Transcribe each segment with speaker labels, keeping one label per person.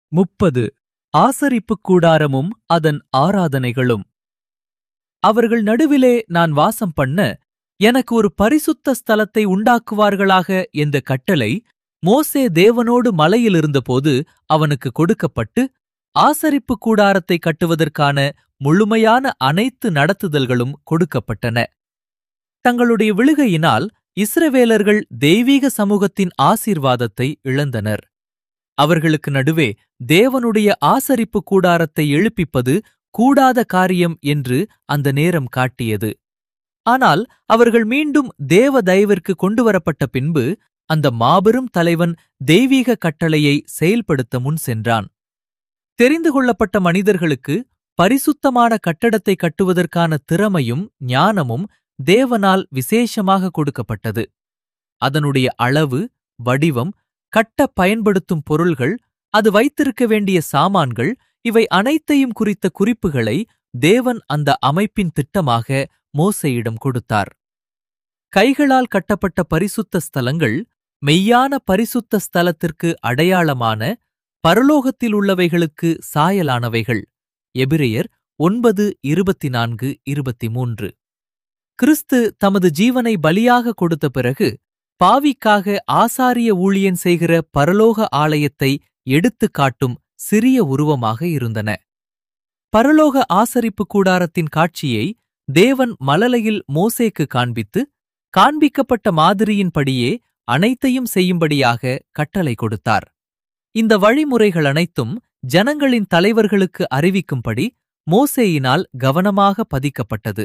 Speaker 1: முப்பது ஆசரிப்புக் கூடாரமும் அதன் ஆராதனைகளும் அவர்கள் நடுவிலே நான் வாசம் பண்ண எனக்கு ஒரு பரிசுத்த ஸ்தலத்தை உண்டாக்குவார்களாக என்ற கட்டளை மோசே தேவனோடு மலையில் இருந்தபோது அவனுக்கு கொடுக்கப்பட்டு ஆசரிப்புக் கூடாரத்தை கட்டுவதற்கான முழுமையான அனைத்து நடத்துதல்களும் கொடுக்கப்பட்டன தங்களுடைய விழுகையினால் இஸ்ரவேலர்கள் தெய்வீக சமூகத்தின் ஆசீர்வாதத்தை இழந்தனர் அவர்களுக்கு நடுவே தேவனுடைய ஆசரிப்பு கூடாரத்தை எழுப்பிப்பது கூடாத காரியம் என்று அந்த நேரம் காட்டியது ஆனால் அவர்கள் மீண்டும் தேவ தயவிற்கு கொண்டுவரப்பட்ட பின்பு அந்த மாபெரும் தலைவன் தெய்வீக கட்டளையை செயல்படுத்த முன் சென்றான் தெரிந்து கொள்ளப்பட்ட மனிதர்களுக்கு பரிசுத்தமான கட்டடத்தை கட்டுவதற்கான திறமையும் ஞானமும் தேவனால் விசேஷமாக கொடுக்கப்பட்டது அதனுடைய அளவு வடிவம் கட்ட பயன்படுத்தும் பொருள்கள் அது வைத்திருக்க வேண்டிய சாமான்கள் இவை அனைத்தையும் குறித்த குறிப்புகளை தேவன் அந்த அமைப்பின் திட்டமாக மோசேயிடம் கொடுத்தார் கைகளால் கட்டப்பட்ட பரிசுத்த ஸ்தலங்கள் மெய்யான பரிசுத்த ஸ்தலத்திற்கு அடையாளமான பரலோகத்தில் உள்ளவைகளுக்கு சாயலானவைகள் எபிரெயர் ஒன்பது இருபத்தி நான்கு இருபத்தி மூன்று கிறிஸ்து தமது ஜீவனை பலியாக கொடுத்த பிறகு பாவிக்காக ஆசாரிய ஊழியன் செய்கிற பரலோக ஆலயத்தை எடுத்துக் காட்டும் சிறிய உருவமாக இருந்தன பரலோக ஆசரிப்பு கூடாரத்தின் காட்சியை தேவன் மலலையில் மோசேக்கு காண்பித்து காண்பிக்கப்பட்ட மாதிரியின்படியே அனைத்தையும் செய்யும்படியாக கட்டளை கொடுத்தார் இந்த வழிமுறைகள் அனைத்தும் ஜனங்களின் தலைவர்களுக்கு அறிவிக்கும்படி மோசேயினால் கவனமாக பதிக்கப்பட்டது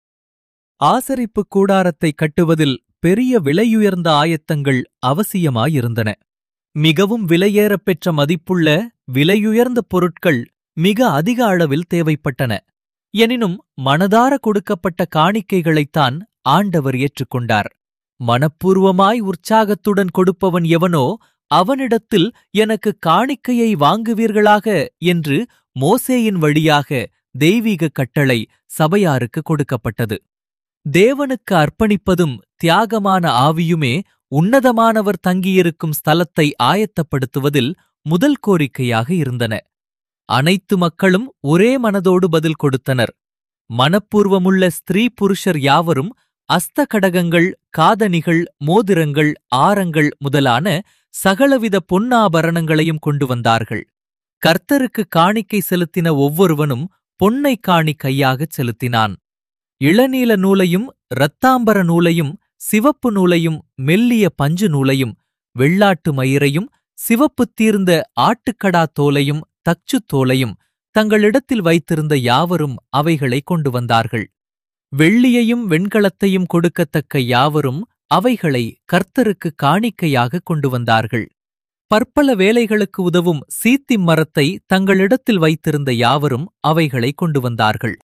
Speaker 1: ஆசரிப்பு கூடாரத்தை கட்டுவதில் பெரிய விலையுயர்ந்த ஆயத்தங்கள் அவசியமாயிருந்தன மிகவும் விலையேறப் பெற்ற மதிப்புள்ள விலையுயர்ந்த பொருட்கள் மிக அதிக அளவில் தேவைப்பட்டன எனினும் மனதார கொடுக்கப்பட்ட காணிக்கைகளைத்தான் ஆண்டவர் ஏற்றுக்கொண்டார் மனப்பூர்வமாய் உற்சாகத்துடன் கொடுப்பவன் எவனோ அவனிடத்தில் எனக்கு காணிக்கையை வாங்குவீர்களாக என்று மோசேயின் வழியாக தெய்வீக கட்டளை சபையாருக்கு கொடுக்கப்பட்டது தேவனுக்கு அர்ப்பணிப்பதும் தியாகமான ஆவியுமே உன்னதமானவர் தங்கியிருக்கும் ஸ்தலத்தை ஆயத்தப்படுத்துவதில் முதல் கோரிக்கையாக இருந்தன அனைத்து மக்களும் ஒரே மனதோடு பதில் கொடுத்தனர் மனப்பூர்வமுள்ள ஸ்திரீ புருஷர் யாவரும் அஸ்த கடகங்கள் காதணிகள் மோதிரங்கள் ஆரங்கள் முதலான சகலவித பொன்னாபரணங்களையும் கொண்டு வந்தார்கள் கர்த்தருக்கு காணிக்கை செலுத்தின ஒவ்வொருவனும் பொன்னை காணிக்கையாகச் செலுத்தினான் இளநீல நூலையும் இரத்தாம்பர நூலையும் சிவப்பு நூலையும் மெல்லிய பஞ்சு நூலையும் வெள்ளாட்டு மயிரையும் சிவப்பு தீர்ந்த ஆட்டுக்கடா தோலையும் தச்சு தோலையும் தங்களிடத்தில் வைத்திருந்த யாவரும் அவைகளை கொண்டு வந்தார்கள் வெள்ளியையும் வெண்கலத்தையும் கொடுக்கத்தக்க யாவரும் அவைகளை கர்த்தருக்கு காணிக்கையாக கொண்டு வந்தார்கள் பற்பல வேலைகளுக்கு உதவும் சீத்தி மரத்தை தங்களிடத்தில் வைத்திருந்த யாவரும் அவைகளை கொண்டு வந்தார்கள்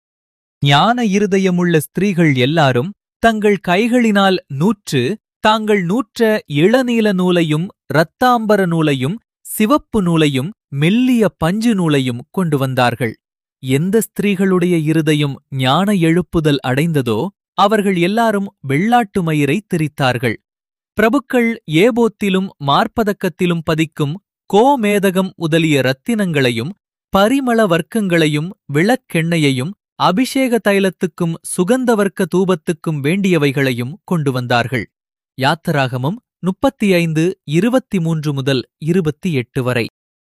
Speaker 1: ஞான இருதயமுள்ள ஸ்திரீகள் எல்லாரும் தங்கள் கைகளினால் நூற்று தாங்கள் நூற்ற இளநீல நூலையும் இரத்தாம்பர நூலையும் சிவப்பு நூலையும் மெல்லிய பஞ்சு நூலையும் கொண்டு வந்தார்கள் எந்த ஸ்திரீகளுடைய இருதயம் ஞான எழுப்புதல் அடைந்ததோ அவர்கள் எல்லாரும் வெள்ளாட்டு மயிரை திரித்தார்கள் பிரபுக்கள் ஏபோத்திலும் மார்ப்பதக்கத்திலும் பதிக்கும் கோமேதகம் முதலிய ரத்தினங்களையும் பரிமள வர்க்கங்களையும் விளக்கெண்ணெயையும் அபிஷேக தைலத்துக்கும் சுகந்தவர்க்க தூபத்துக்கும் வேண்டியவைகளையும் கொண்டு வந்தார்கள் யாத்தராகமம் முப்பத்தி ஐந்து இருபத்தி மூன்று முதல் இருபத்தி எட்டு வரை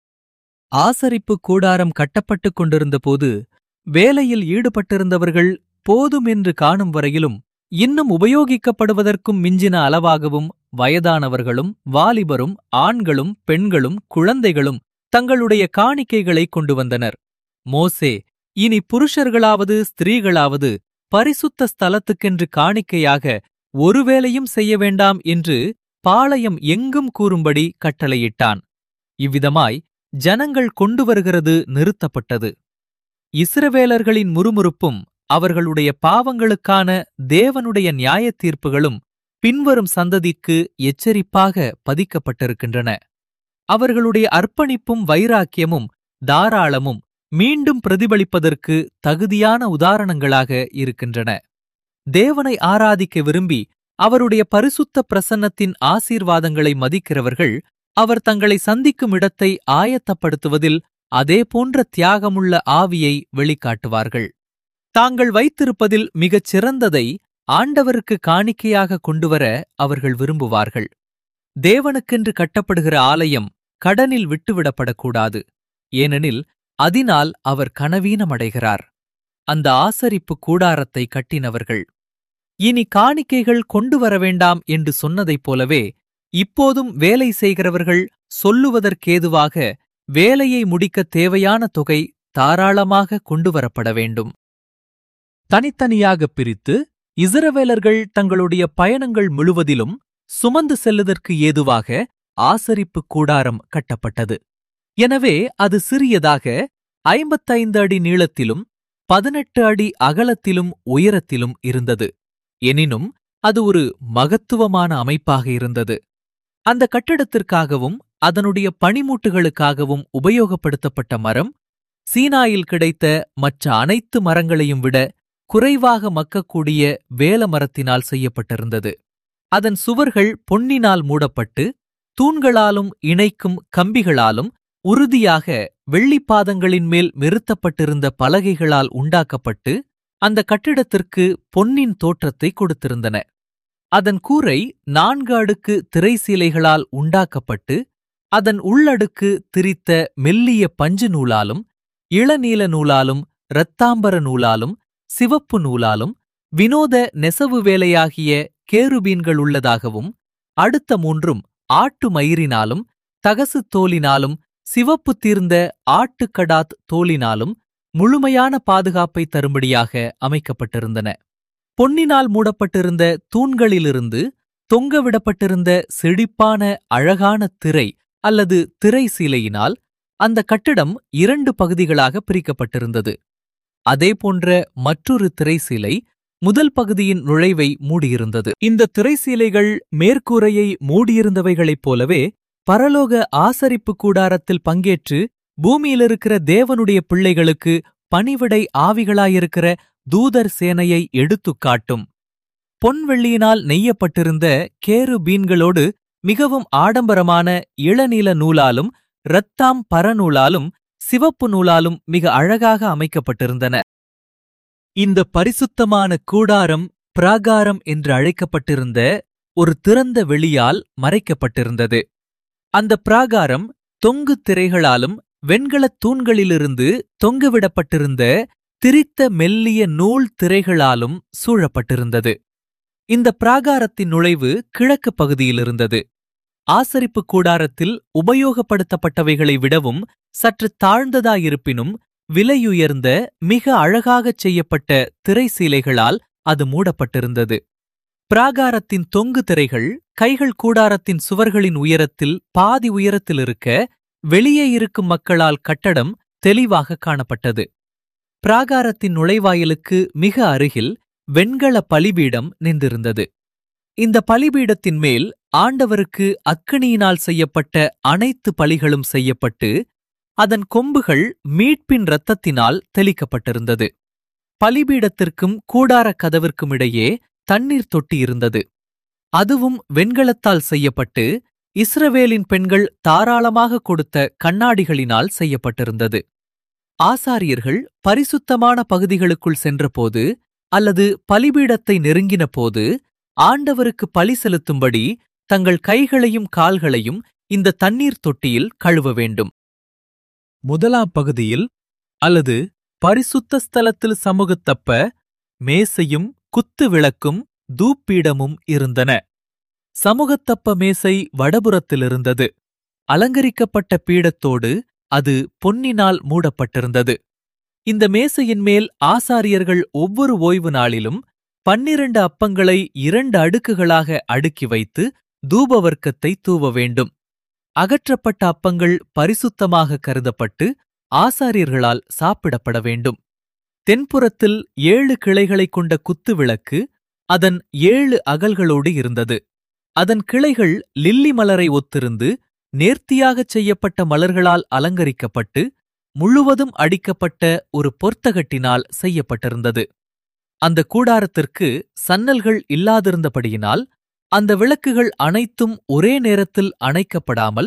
Speaker 1: ஆசரிப்பு கூடாரம் கட்டப்பட்டுக் கொண்டிருந்தபோது வேலையில் ஈடுபட்டிருந்தவர்கள் போதும் என்று காணும் வரையிலும் இன்னும் உபயோகிக்கப்படுவதற்கும் மிஞ்சின அளவாகவும் வயதானவர்களும் வாலிபரும் ஆண்களும் பெண்களும் குழந்தைகளும் தங்களுடைய காணிக்கைகளை கொண்டு வந்தனர் மோசே இனி புருஷர்களாவது ஸ்திரீகளாவது பரிசுத்த ஸ்தலத்துக்கென்று காணிக்கையாக ஒருவேளையும் செய்ய வேண்டாம் என்று பாளையம் எங்கும் கூறும்படி கட்டளையிட்டான் இவ்விதமாய் ஜனங்கள் கொண்டு வருகிறது நிறுத்தப்பட்டது இஸ்ரவேலர்களின் முறுமுறுப்பும் அவர்களுடைய பாவங்களுக்கான தேவனுடைய நியாயத் தீர்ப்புகளும் பின்வரும் சந்ததிக்கு எச்சரிப்பாக பதிக்கப்பட்டிருக்கின்றன அவர்களுடைய அர்ப்பணிப்பும் வைராக்கியமும் தாராளமும் மீண்டும் பிரதிபலிப்பதற்கு தகுதியான உதாரணங்களாக இருக்கின்றன தேவனை ஆராதிக்க விரும்பி அவருடைய பரிசுத்த பிரசன்னத்தின் ஆசீர்வாதங்களை மதிக்கிறவர்கள் அவர் தங்களை சந்திக்கும் இடத்தை ஆயத்தப்படுத்துவதில் அதே போன்ற தியாகமுள்ள ஆவியை வெளிக்காட்டுவார்கள் தாங்கள் வைத்திருப்பதில் மிகச் சிறந்ததை ஆண்டவருக்கு காணிக்கையாக கொண்டுவர அவர்கள் விரும்புவார்கள் தேவனுக்கென்று கட்டப்படுகிற ஆலயம் கடனில் விட்டுவிடப்படக்கூடாது ஏனெனில் அதனால் அவர் கனவீனமடைகிறார் அந்த ஆசரிப்பு கூடாரத்தை கட்டினவர்கள் இனி காணிக்கைகள் கொண்டு வர வேண்டாம் என்று சொன்னதைப் போலவே இப்போதும் வேலை செய்கிறவர்கள் சொல்லுவதற்கேதுவாக வேலையை முடிக்கத் தேவையான தொகை தாராளமாக கொண்டுவரப்பட வேண்டும் தனித்தனியாக பிரித்து இஸ்ரவேலர்கள் தங்களுடைய பயணங்கள் முழுவதிலும் சுமந்து செல்லுதற்கு ஏதுவாக ஆசரிப்பு கூடாரம் கட்டப்பட்டது எனவே அது சிறியதாக ஐம்பத்தைந்து அடி நீளத்திலும் பதினெட்டு அடி அகலத்திலும் உயரத்திலும் இருந்தது எனினும் அது ஒரு மகத்துவமான அமைப்பாக இருந்தது அந்த கட்டிடத்திற்காகவும் அதனுடைய பணிமூட்டுகளுக்காகவும் உபயோகப்படுத்தப்பட்ட மரம் சீனாயில் கிடைத்த மற்ற அனைத்து மரங்களையும் விட குறைவாக மக்கக்கூடிய வேல மரத்தினால் செய்யப்பட்டிருந்தது அதன் சுவர்கள் பொன்னினால் மூடப்பட்டு தூண்களாலும் இணைக்கும் கம்பிகளாலும் உறுதியாக வெள்ளிப்பாதங்களின் மேல் நிறுத்தப்பட்டிருந்த பலகைகளால் உண்டாக்கப்பட்டு அந்த கட்டிடத்திற்கு பொன்னின் தோற்றத்தை கொடுத்திருந்தன அதன் கூரை நான்கு அடுக்கு திரைசீலைகளால் உண்டாக்கப்பட்டு அதன் உள்ளடுக்கு திரித்த மெல்லிய பஞ்சு நூலாலும் இளநீல நூலாலும் இரத்தாம்பர நூலாலும் சிவப்பு நூலாலும் வினோத நெசவு வேலையாகிய கேருபீன்கள் உள்ளதாகவும் அடுத்த மூன்றும் ஆட்டு மயிரினாலும் தகசு தோலினாலும் சிவப்பு தீர்ந்த ஆட்டுக்கடாத் தோலினாலும் முழுமையான பாதுகாப்பை தரும்படியாக அமைக்கப்பட்டிருந்தன பொன்னினால் மூடப்பட்டிருந்த தூண்களிலிருந்து தொங்கவிடப்பட்டிருந்த செழிப்பான அழகான திரை அல்லது திரை சீலையினால் அந்த கட்டிடம் இரண்டு பகுதிகளாக பிரிக்கப்பட்டிருந்தது அதேபோன்ற மற்றொரு திரைசீலை முதல் பகுதியின் நுழைவை மூடியிருந்தது இந்த திரைசீலைகள் மேற்கூரையை மூடியிருந்தவைகளைப் போலவே பரலோக ஆசரிப்பு கூடாரத்தில் பங்கேற்று பூமியிலிருக்கிற தேவனுடைய பிள்ளைகளுக்கு பணிவிடை ஆவிகளாயிருக்கிற தூதர் சேனையை எடுத்துக் காட்டும் பொன்வெள்ளியினால் நெய்யப்பட்டிருந்த கேரு பீன்களோடு மிகவும் ஆடம்பரமான இளநீல நூலாலும் இரத்தாம் பரநூலாலும் சிவப்பு நூலாலும் மிக அழகாக அமைக்கப்பட்டிருந்தன இந்த பரிசுத்தமான கூடாரம் பிராகாரம் என்று அழைக்கப்பட்டிருந்த ஒரு திறந்த வெளியால் மறைக்கப்பட்டிருந்தது அந்த பிராகாரம் தொங்கு திரைகளாலும் வெண்கலத் தூண்களிலிருந்து தொங்கவிடப்பட்டிருந்த திரித்த மெல்லிய நூல் திரைகளாலும் சூழப்பட்டிருந்தது இந்த பிராகாரத்தின் நுழைவு கிழக்கு பகுதியில் இருந்தது ஆசரிப்பு கூடாரத்தில் உபயோகப்படுத்தப்பட்டவைகளை விடவும் சற்று தாழ்ந்ததாயிருப்பினும் விலையுயர்ந்த மிக அழகாகச் செய்யப்பட்ட திரைசீலைகளால் அது மூடப்பட்டிருந்தது பிராகாரத்தின் தொங்கு திரைகள் கைகள் கூடாரத்தின் சுவர்களின் உயரத்தில் பாதி உயரத்தில் இருக்க வெளியே இருக்கும் மக்களால் கட்டடம் தெளிவாக காணப்பட்டது பிராகாரத்தின் நுழைவாயிலுக்கு மிக அருகில் வெண்கல பலிபீடம் நின்றிருந்தது இந்த பலிபீடத்தின் மேல் ஆண்டவருக்கு அக்கினியினால் செய்யப்பட்ட அனைத்து பலிகளும் செய்யப்பட்டு அதன் கொம்புகள் மீட்பின் இரத்தத்தினால் தெளிக்கப்பட்டிருந்தது பலிபீடத்திற்கும் கூடாரக் கதவிற்கும் இடையே தண்ணீர் தொட்டி இருந்தது அதுவும் வெண்கலத்தால் செய்யப்பட்டு இஸ்ரவேலின் பெண்கள் தாராளமாக கொடுத்த கண்ணாடிகளினால் செய்யப்பட்டிருந்தது ஆசாரியர்கள் பரிசுத்தமான பகுதிகளுக்குள் சென்றபோது அல்லது பலிபீடத்தை நெருங்கினபோது ஆண்டவருக்கு பலி செலுத்தும்படி தங்கள் கைகளையும் கால்களையும் இந்த தண்ணீர் தொட்டியில் கழுவ வேண்டும் முதலாம் பகுதியில் அல்லது பரிசுத்த ஸ்தலத்தில் சமூகத்தப்ப மேசையும் குத்து விளக்கும் தூப்பீடமும் இருந்தன சமூகத்தப்ப மேசை வடபுறத்தில் இருந்தது அலங்கரிக்கப்பட்ட பீடத்தோடு அது பொன்னினால் மூடப்பட்டிருந்தது இந்த மேசையின் மேல் ஆசாரியர்கள் ஒவ்வொரு ஓய்வு நாளிலும் பன்னிரண்டு அப்பங்களை இரண்டு அடுக்குகளாக அடுக்கி வைத்து தூபவர்க்கத்தை தூவ வேண்டும் அகற்றப்பட்ட அப்பங்கள் பரிசுத்தமாக கருதப்பட்டு ஆசாரியர்களால் சாப்பிடப்பட வேண்டும் தென்புறத்தில் ஏழு கிளைகளைக் கொண்ட குத்து விளக்கு அதன் ஏழு அகல்களோடு இருந்தது அதன் கிளைகள் லில்லி மலரை ஒத்திருந்து நேர்த்தியாகச் செய்யப்பட்ட மலர்களால் அலங்கரிக்கப்பட்டு முழுவதும் அடிக்கப்பட்ட ஒரு பொர்த்தகட்டினால் செய்யப்பட்டிருந்தது அந்த கூடாரத்திற்கு சன்னல்கள் இல்லாதிருந்தபடியினால் அந்த விளக்குகள் அனைத்தும் ஒரே நேரத்தில் அணைக்கப்படாமல்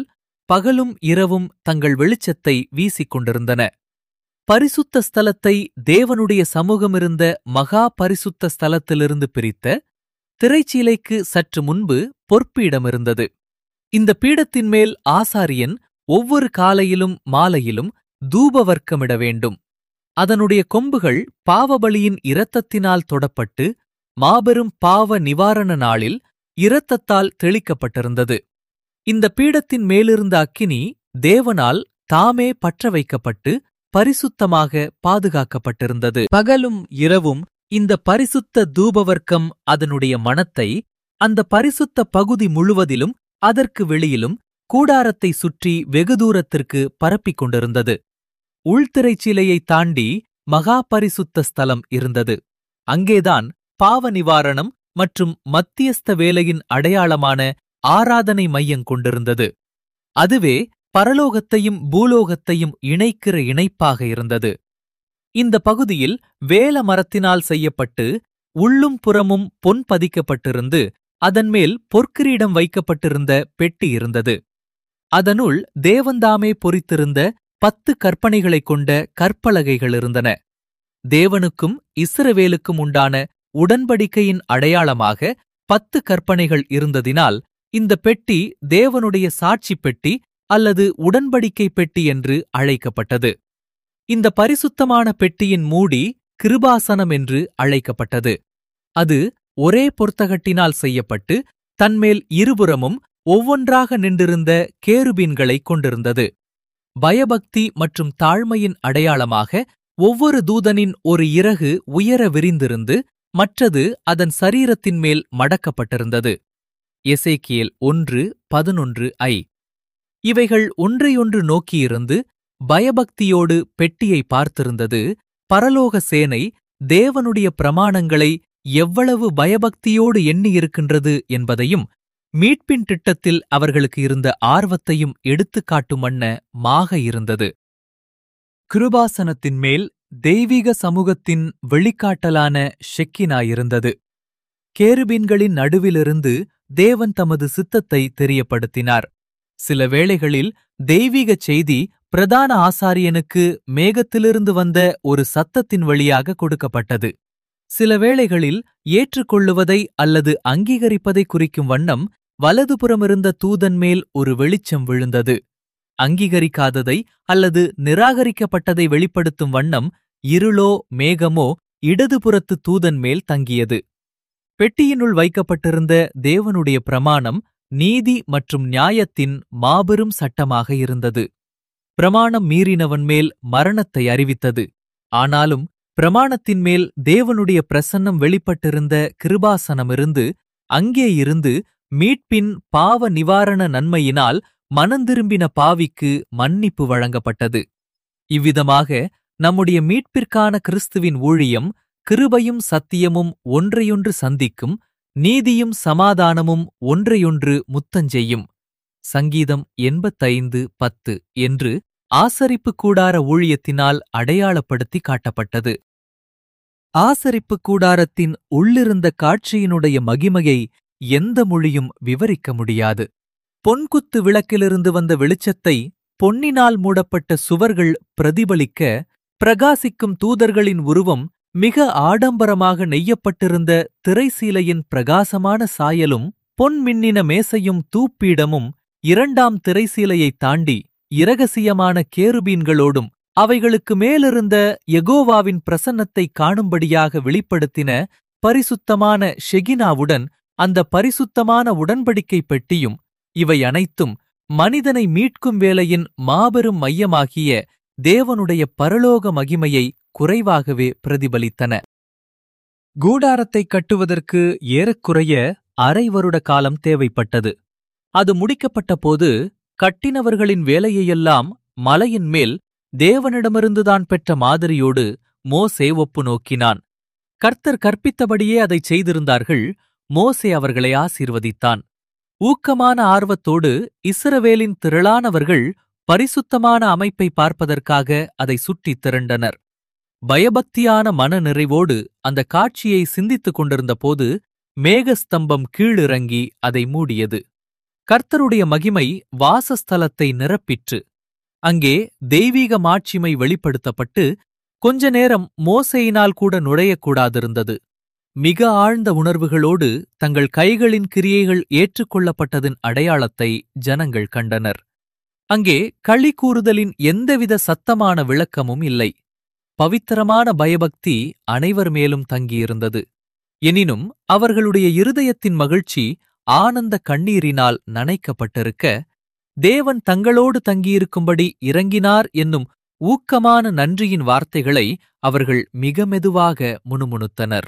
Speaker 1: பகலும் இரவும் தங்கள் வெளிச்சத்தை வீசிக் கொண்டிருந்தன பரிசுத்த ஸ்தலத்தை தேவனுடைய சமூகமிருந்த மகா பரிசுத்த ஸ்தலத்திலிருந்து பிரித்த திரைச்சீலைக்கு சற்று முன்பு பொற்பீடம் இருந்தது இந்த பீடத்தின் மேல் ஆசாரியன் ஒவ்வொரு காலையிலும் மாலையிலும் தூபவர்க்கமிட வேண்டும் அதனுடைய கொம்புகள் பாவபலியின் இரத்தத்தினால் தொடப்பட்டு மாபெரும் பாவ நிவாரண நாளில் இரத்தத்தால் தெளிக்கப்பட்டிருந்தது இந்த பீடத்தின் மேலிருந்த அக்கினி தேவனால் தாமே பற்ற வைக்கப்பட்டு பரிசுத்தமாக பாதுகாக்கப்பட்டிருந்தது பகலும் இரவும் இந்த பரிசுத்த தூபவர்க்கம் அதனுடைய மனத்தை அந்த பரிசுத்த பகுதி முழுவதிலும் அதற்கு வெளியிலும் கூடாரத்தை சுற்றி வெகு தூரத்திற்கு பரப்பிக் கொண்டிருந்தது உள்திரைச்சீலையை தாண்டி மகா பரிசுத்த ஸ்தலம் இருந்தது அங்கேதான் பாவ நிவாரணம் மற்றும் மத்தியஸ்த வேலையின் அடையாளமான ஆராதனை மையம் கொண்டிருந்தது அதுவே பரலோகத்தையும் பூலோகத்தையும் இணைக்கிற இணைப்பாக இருந்தது இந்த பகுதியில் வேல மரத்தினால் செய்யப்பட்டு உள்ளும் புறமும் பொன் பதிக்கப்பட்டிருந்து அதன்மேல் பொற்கிரீடம் வைக்கப்பட்டிருந்த பெட்டி இருந்தது அதனுள் தேவந்தாமே பொறித்திருந்த பத்து கற்பனைகளைக் கொண்ட கற்பலகைகள் இருந்தன தேவனுக்கும் இஸ்ரவேலுக்கும் உண்டான உடன்படிக்கையின் அடையாளமாக பத்து கற்பனைகள் இருந்ததினால் இந்த பெட்டி தேவனுடைய சாட்சி பெட்டி அல்லது உடன்படிக்கை பெட்டி என்று அழைக்கப்பட்டது இந்த பரிசுத்தமான பெட்டியின் மூடி கிருபாசனம் என்று அழைக்கப்பட்டது அது ஒரே பொர்த்தகட்டினால் செய்யப்பட்டு தன்மேல் இருபுறமும் ஒவ்வொன்றாக நின்றிருந்த கேருபீன்களைக் கொண்டிருந்தது பயபக்தி மற்றும் தாழ்மையின் அடையாளமாக ஒவ்வொரு தூதனின் ஒரு இறகு உயர விரிந்திருந்து மற்றது அதன் சரீரத்தின் மேல் மடக்கப்பட்டிருந்தது எசேக்கியேல் ஒன்று பதினொன்று ஐ இவைகள் ஒன்றையொன்று நோக்கியிருந்து பயபக்தியோடு பெட்டியை பார்த்திருந்தது பரலோக சேனை தேவனுடைய பிரமாணங்களை எவ்வளவு பயபக்தியோடு எண்ணியிருக்கின்றது என்பதையும் மீட்பின் திட்டத்தில் அவர்களுக்கு இருந்த ஆர்வத்தையும் எடுத்துக்காட்டும் வண்ண மாக இருந்தது கிருபாசனத்தின் மேல் தெய்வீக சமூகத்தின் வெளிக்காட்டலான ஷெக்கினாயிருந்தது கேருபீன்களின் நடுவிலிருந்து தேவன் தமது சித்தத்தை தெரியப்படுத்தினார் சில வேளைகளில் தெய்வீகச் செய்தி பிரதான ஆசாரியனுக்கு மேகத்திலிருந்து வந்த ஒரு சத்தத்தின் வழியாக கொடுக்கப்பட்டது சில வேளைகளில் ஏற்றுக்கொள்ளுவதை அல்லது அங்கீகரிப்பதை குறிக்கும் வண்ணம் வலதுபுறமிருந்த தூதன் மேல் ஒரு வெளிச்சம் விழுந்தது அங்கீகரிக்காததை அல்லது நிராகரிக்கப்பட்டதை வெளிப்படுத்தும் வண்ணம் இருளோ மேகமோ இடதுபுறத்து தூதன் மேல் தங்கியது பெட்டியினுள் வைக்கப்பட்டிருந்த தேவனுடைய பிரமாணம் நீதி மற்றும் நியாயத்தின் மாபெரும் சட்டமாக இருந்தது பிரமாணம் மீறினவன் மேல் மரணத்தை அறிவித்தது ஆனாலும் பிரமாணத்தின் மேல் தேவனுடைய பிரசன்னம் வெளிப்பட்டிருந்த கிருபாசனமிருந்து அங்கே இருந்து மீட்பின் பாவ நிவாரண நன்மையினால் மனந்திரும்பின பாவிக்கு மன்னிப்பு வழங்கப்பட்டது இவ்விதமாக நம்முடைய மீட்பிற்கான கிறிஸ்துவின் ஊழியம் கிருபையும் சத்தியமும் ஒன்றையொன்று சந்திக்கும் நீதியும் சமாதானமும் ஒன்றையொன்று முத்தஞ்செய்யும் சங்கீதம் எண்பத்தைந்து பத்து என்று ஆசரிப்பு கூடார ஊழியத்தினால் அடையாளப்படுத்தி காட்டப்பட்டது ஆசரிப்பு கூடாரத்தின் உள்ளிருந்த காட்சியினுடைய மகிமையை எந்த மொழியும் விவரிக்க முடியாது பொன்குத்து விளக்கிலிருந்து வந்த வெளிச்சத்தை பொன்னினால் மூடப்பட்ட சுவர்கள் பிரதிபலிக்க பிரகாசிக்கும் தூதர்களின் உருவம் மிக ஆடம்பரமாக நெய்யப்பட்டிருந்த திரைசீலையின் பிரகாசமான சாயலும் பொன் மின்னின மேசையும் தூப்பீடமும் இரண்டாம் திரைசீலையைத் தாண்டி இரகசியமான கேருபீன்களோடும் அவைகளுக்கு மேலிருந்த எகோவாவின் பிரசன்னத்தை காணும்படியாக வெளிப்படுத்தின பரிசுத்தமான ஷெகினாவுடன் அந்த பரிசுத்தமான உடன்படிக்கை பெட்டியும் இவை அனைத்தும் மனிதனை மீட்கும் வேலையின் மாபெரும் மையமாகிய தேவனுடைய பரலோக மகிமையை குறைவாகவே பிரதிபலித்தன கூடாரத்தைக் கட்டுவதற்கு ஏறக்குறைய அரை வருட காலம் தேவைப்பட்டது அது முடிக்கப்பட்டபோது கட்டினவர்களின் வேலையையெல்லாம் மலையின் மேல் தேவனிடமிருந்துதான் பெற்ற மாதிரியோடு மோசே ஒப்பு நோக்கினான் கர்த்தர் கற்பித்தபடியே அதைச் செய்திருந்தார்கள் மோசே அவர்களை ஆசீர்வதித்தான் ஊக்கமான ஆர்வத்தோடு இஸ்ரவேலின் திரளானவர்கள் பரிசுத்தமான அமைப்பை பார்ப்பதற்காக அதை சுற்றித் திரண்டனர் பயபக்தியான மன நிறைவோடு அந்த காட்சியை சிந்தித்துக் கொண்டிருந்தபோது மேகஸ்தம்பம் கீழிறங்கி அதை மூடியது கர்த்தருடைய மகிமை வாசஸ்தலத்தை நிரப்பிற்று அங்கே தெய்வீக மாட்சிமை வெளிப்படுத்தப்பட்டு கொஞ்ச நேரம் மோசையினால் கூட நுழையக்கூடாதிருந்தது மிக ஆழ்ந்த உணர்வுகளோடு தங்கள் கைகளின் கிரியைகள் ஏற்றுக்கொள்ளப்பட்டதின் அடையாளத்தை ஜனங்கள் கண்டனர் அங்கே களி கூறுதலின் எந்தவித சத்தமான விளக்கமும் இல்லை பவித்திரமான பயபக்தி அனைவர் மேலும் தங்கியிருந்தது எனினும் அவர்களுடைய இருதயத்தின் மகிழ்ச்சி ஆனந்த கண்ணீரினால் நனைக்கப்பட்டிருக்க தேவன் தங்களோடு தங்கியிருக்கும்படி இறங்கினார் என்னும் ஊக்கமான நன்றியின் வார்த்தைகளை அவர்கள் மிக மெதுவாக முணுமுணுத்தனர்